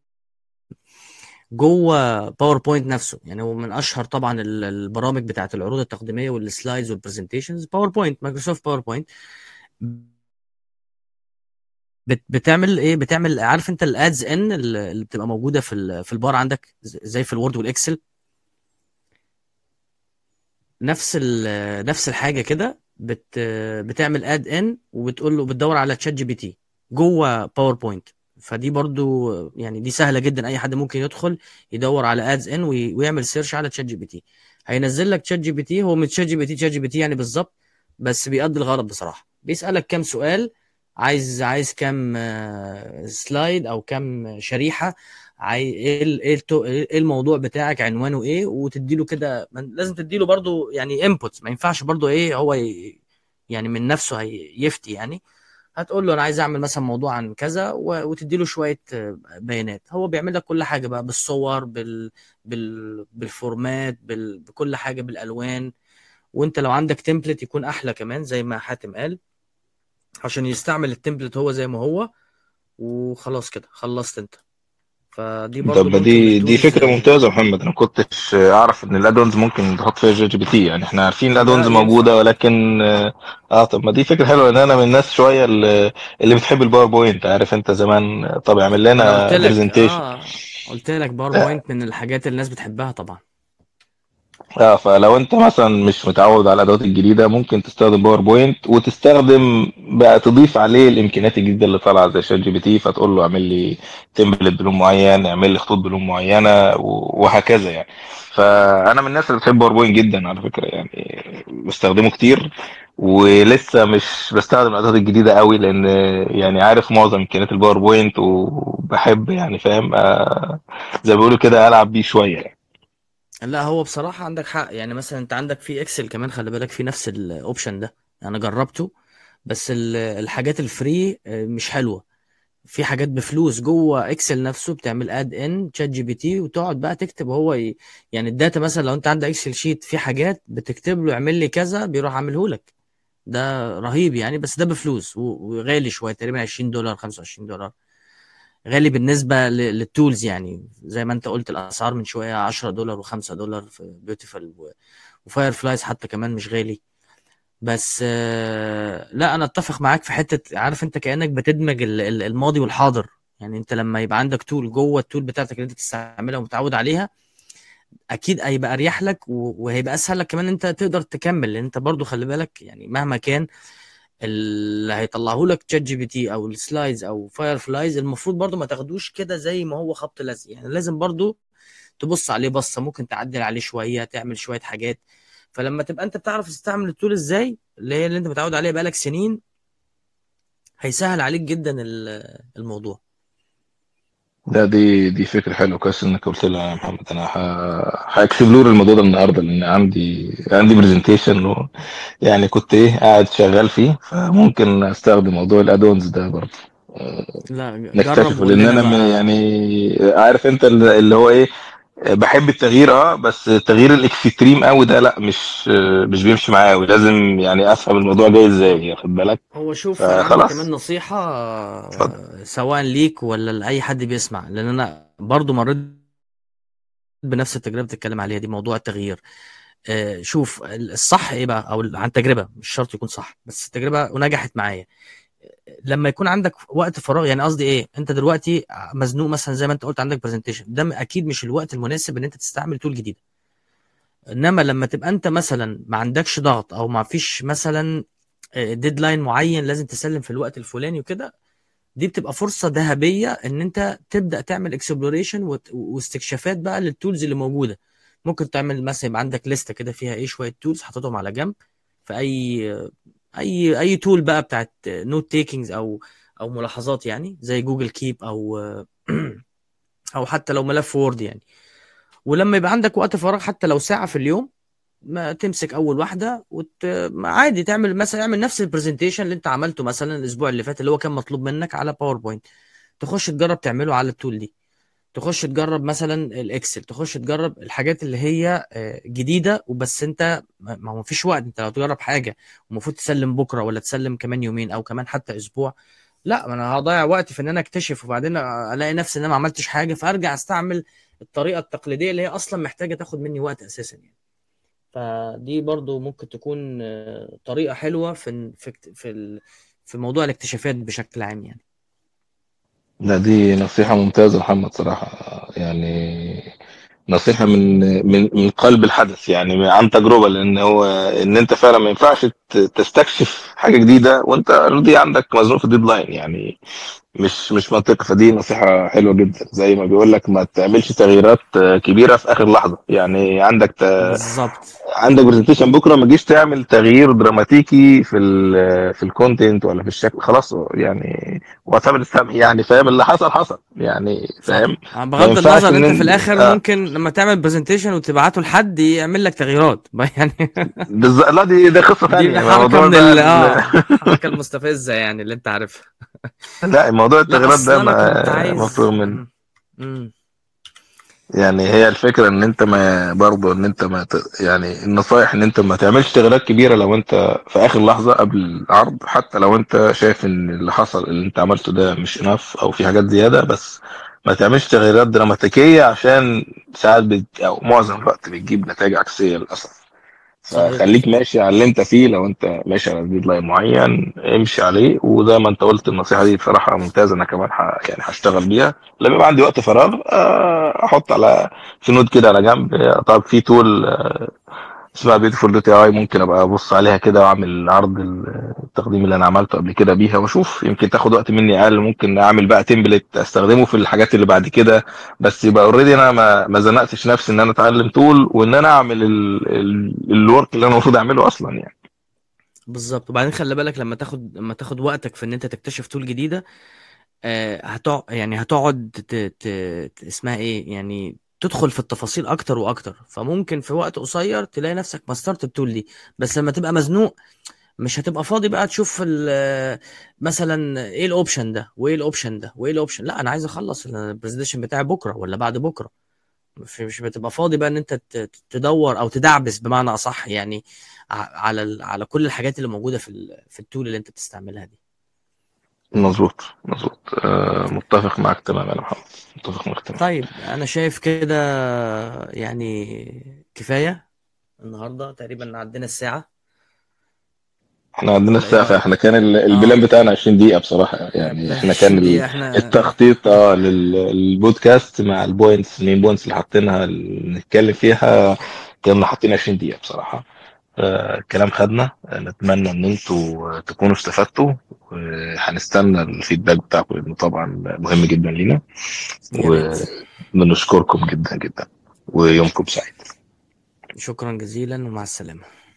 جوه باوربوينت نفسه يعني هو من اشهر طبعا ال- البرامج بتاعت العروض التقديميه والسلايدز والبرزنتيشنز باوربوينت مايكروسوفت باوربوينت بت- بتعمل ايه بتعمل عارف انت الادز ان اللي اللي بتبقى موجوده في ال- في البار عندك ز- زي في الوورد والاكسل نفس ال- نفس الحاجه كده بت بتعمل اد ان وبتقول له بتدور على تشات جي بي تي جوه باوربوينت فدي برضو يعني دي سهله جدا اي حد ممكن يدخل يدور على ادز ان ويعمل سيرش على تشات جي بي تي هينزل لك تشات جي بي تي هو من تشات جي بي تي تشات جي بي تي يعني بالظبط بس بيأدي الغرض بصراحه بيسألك كام سؤال عايز عايز كام آه، سلايد او كام شريحه عاي... ايه ال- ايه التو- ايه الموضوع بتاعك عنوانه ايه وتديله كده من- لازم تديله برضو يعني انبوتس ما ينفعش برضو ايه هو ي... يعني من نفسه هي- يفتي يعني هتقول له انا عايز اعمل مثلا موضوع عن كذا و... وتديله شويه آه، بيانات هو بيعمل لك كل حاجه بقى بالصور بال... بال... بالفورمات بال... بكل حاجه بالالوان وانت لو عندك تمبلت يكون احلى كمان زي ما حاتم قال عشان يستعمل التمبلت هو زي ما هو وخلاص كده خلصت انت فدي برضو طب ممكن من دي دي التولز فكره ممتازه يا محمد انا كنتش اعرف ان الادونز ممكن تحط فيها جي جي بي تي يعني احنا عارفين لا الادونز ينفع موجوده ولكن اه آه، طب ما دي فكره حلوه لان انا من الناس شويه اللي, اللي بتحب الباوربوينت عارف انت زمان طب اعمل ما انا قلت لنا لك برزنتيشن اه قلت لك باوربوينت من الحاجات اللي الناس بتحبها طبعا اه فلو انت مثلا مش متعود على الادوات الجديده ممكن تستخدم باوربوينت وتستخدم بقى تضيف عليه الامكانيات الجديده اللي طالعه زي شات جي بي تي فتقول له اعمل لي تمبلت بلون معين اعمل لي خطوط بلون معينه و- وهكذا يعني فانا من الناس اللي بتحب باوربوينت جدا على فكره يعني بستخدمه كتير ولسه مش بستخدم الادوات الجديده قوي لان يعني عارف معظم امكانيات الباوربوينت وبحب يعني فاهم آه، زي ما بيقولوا كده العب بيه شويه يعني. لا هو بصراحة عندك حق يعني مثلا انت عندك في اكسل كمان خلي بالك في نفس الاوبشن ده انا جربته بس ال- الحاجات الفري آه، مش حلوة في حاجات بفلوس جوه اكسل نفسه بتعمل اد ان تشات جي بي تي وتقعد بقى تكتب هو ي... يعني الداتا مثلا لو انت عندك اكسل شيت في حاجات بتكتب له اعمل لي كذا بيروح عامله لك ده رهيب يعني بس ده بفلوس و- وغالي شويه تقريبا 20 دولار 25 دولار غالي بالنسبه ل- للتولز يعني زي ما انت قلت الاسعار من شويه 10 دولار و5 دولار في بيوتيفul وفاير فلايز حتى كمان مش غالي بس آه، لا انا اتفق معاك في حته عارف انت كانك بتدمج ال- ال- الماضي والحاضر يعني انت لما يبقى عندك تول جوه التول بتاعتك اللي انت تستعملها ومتعود عليها اكيد هيبقى اريح لك و- وهيبقى اسهل لك كمان انت تقدر تكمل لان انت برضو خلي بالك يعني مهما كان اللي هيطلعه لك تشات جي بي تي او السلايدز او فاير فلايز المفروض برضو ما تاخدوش كده زي ما هو خبط لزق يعني لازم برضو تبص عليه بصه ممكن تعدل عليه شويه تعمل شويه حاجات فلما تبقى انت بتعرف تستعمل التول ازاي اللي هي اللي انت متعود عليها بقالك سنين هيسهل عليك جدا ال- الموضوع لا دي دي فكرة حلوة كويس انك قلت لها يا محمد انا هاكسبلور الموضوع ده النهارده لان عندي عندي برزنتيشن و يعني كنت ايه قاعد شغال فيه فممكن استخدم موضوع الادونز ده برضه آه، لا جرب نكتشفه وقول لان لنا انا م- بقى يعني عارف انت اللي اللي هو ايه بحب التغيير اه بس التغيير الاكستريم قوي ده لا مش مش بيمشي معايا قوي لازم يعني افهم الموضوع جاي ازاي واخد بالك هو شوف انا عندي فخلاص كمان نصيحة اتفضل آه، سواء ليك ولا لأي حد بيسمع لأن أنا برضو مريت بنفس التجربة اللي بتتكلم عليها دي موضوع التغيير آه، شوف الصح ايه بقى او عن تجربة مش شرط يكون صح بس التجربة ونجحت معايا لما يكون عندك وقت فراغ يعني قصدي ايه انت دلوقتي مزنوق مثلا زي ما انت قلت عندك برزنتيشن ده اكيد مش الوقت المناسب ان انت تستعمل تول جديده انما لما تبقى انت مثلا ما عندكش ضغط او ما فيش مثلا ديدلاين معين لازم تسلم في الوقت الفلاني وكده دي بتبقى فرصه ذهبيه ان انت تبدا تعمل اكسبلوريشن واستكشافات بقى للتولز اللي موجوده ممكن تعمل مثلا يبقى عندك لسته كده فيها ايه شويه تولز حاططهم على جنب في اي اي اي تول بقى بتاعت نوت تيكينجز او او ملاحظات يعني زي جوجل كيب او او حتى لو ملف وورد يعني ولما يبقى عندك وقت فراغ حتى لو ساعه في اليوم ما تمسك اول واحده وت... عادي تعمل مثلا اعمل نفس البرزنتيشن اللي انت عملته مثلا الاسبوع اللي فات اللي هو كان مطلوب منك على باوربوينت تخش تجرب تعمله على التول دي تخش تجرب مثلا الاكسل تخش تجرب الحاجات اللي هي آه، جديده وبس انت ما ما هو مفيش وقت انت لو تجرب حاجه ومفروض تسلم بكره ولا تسلم كمان يومين او كمان حتى اسبوع لا ما انا هضيع وقتي في ان انا اكتشف وبعدين الاقي نفسي ان انا ما عملتش حاجه فارجع استعمل الطريقه التقليديه اللي هي اصلا محتاجه تاخد مني وقت اساسا يعني فدي برضو ممكن تكون آه، طريقه حلوه في في في ال- في موضوع الاكتشافات بشكل عام يعني لا دي نصيحة ممتازة يا محمد صراحة يعني نصيحة من من من قلب الحدث يعني عن تجربة لأن هو إن أنت فعلا ما ينفعش ت- تستكشف حاجة جديدة وأنت اوريدي عندك مزنوق في الديدلاين يعني مش مش منطقي فدي نصيحة حلوة جدا زي ما بيقول لك ما تعملش تغييرات كبيرة في آخر لحظة يعني عندك ت... بالظبط عندك برزنتيشن بكرة ما تجيش تعمل تغيير دراماتيكي في ال في الكونتنت ولا في الشكل خلاص يعني واتعمل السمع يعني فاهم اللي حصل حصل يعني فاهم صح ما بغض ينفعش النظر ان انت في انت الاخر آه ممكن لما تعمل برزنتيشن وتبعته لحد يعمل لك تغييرات يعني بالظبط لا دي ده قصة دي تانية حركه الموضوع من ده ال ال... اه الحركه المستفزه يعني اللي انت عارفها لا موضوع لا التغييرات اصل ده انا كنت ما عايز مفروغ منه مم. مم. يعني هي الفكرة ان انت ما برضه ان انت ما ت... يعني النصايح ان انت ما تعملش تغييرات كبيرة لو انت في اخر لحظة قبل العرض حتى لو انت شايف ان اللي حصل اللي انت عملته ده مش اناف او في حاجات زيادة بس ما تعملش تغييرات دراماتيكية عشان ساعات بت... او معظم الوقت بتجيب نتائج عكسية للأسف صحيح فخليك ماشي على اللي انت فيه لو انت ماشي على ديدلاين معين امشي عليه وزي ما انت قلت النصيحه دي بصراحه ممتازه انا كمان ح... يعني هشتغل بيها لما يبقى عندي وقت فراغ آه، احط على في نود كده على جنب آه، طب في تول آه، اسمها بيوتيفول دوت اي ممكن ابقى ابص عليها كده واعمل عرض ال- التقديم اللي انا عملته قبل كده بيها واشوف يمكن تاخد وقت مني اقل ممكن اعمل بقى تمبلت استخدمه في الحاجات اللي بعد كده بس يبقى اوريدي انا ما ما زنقتش نفسي ان انا اتعلم تول وان انا اعمل الورك اللي انا المفروض اعمله اصلا يعني بالظبط وبعدين خلي بالك لما تاخد لما تاخد وقتك في ان انت تكتشف تول جديده آه هتقعد يعني هتقعد ت... ت... ت... اسمها ايه يعني تدخل في التفاصيل اكتر واكتر فممكن في وقت قصير تلاقي نفسك مسترت التول دي بس لما تبقى مزنوق مش هتبقى فاضي بقى تشوف ال- مثلا ايه الاوبشن ده وايه الاوبشن ده وايه الاوبشن لا انا عايز اخلص البرزنتيشن بتاعي بكره ولا بعد بكره مش مش بتبقى فاضي بقى ان انت ت- تدور او تدعبس بمعنى اصح يعني ع- على ال- على كل الحاجات اللي موجوده في ال- في التول اللي انت بتستعملها دي مظبوط مظبوط آه متفق معاك تماما يا محمد متفق معاك تماما طيب انا شايف كده يعني كفايه النهارده تقريبا عدينا الساعه احنا عندنا ولا ايه السقف رايك احنا كان ال- البلان اه بتاعنا 20 دقيقة بصراحة يعني احنا كان 20 ال- دقيقه احنا التخطيط اه للبودكاست مع البوينتس المين بوينتس اللي حاطينها اللي نتكلم فيها كنا حاطين 20 دقيقة بصراحة آه كلام خدنا آه، نتمنى ان انتوا تكونوا استفدتوا وهنستنى الفيدباك بتاعكم لانه طبعا مهم جدا لينا يا ريت وبنشكركم جدا جدا ويومكم سعيد شكرا جزيلا ومع السلامه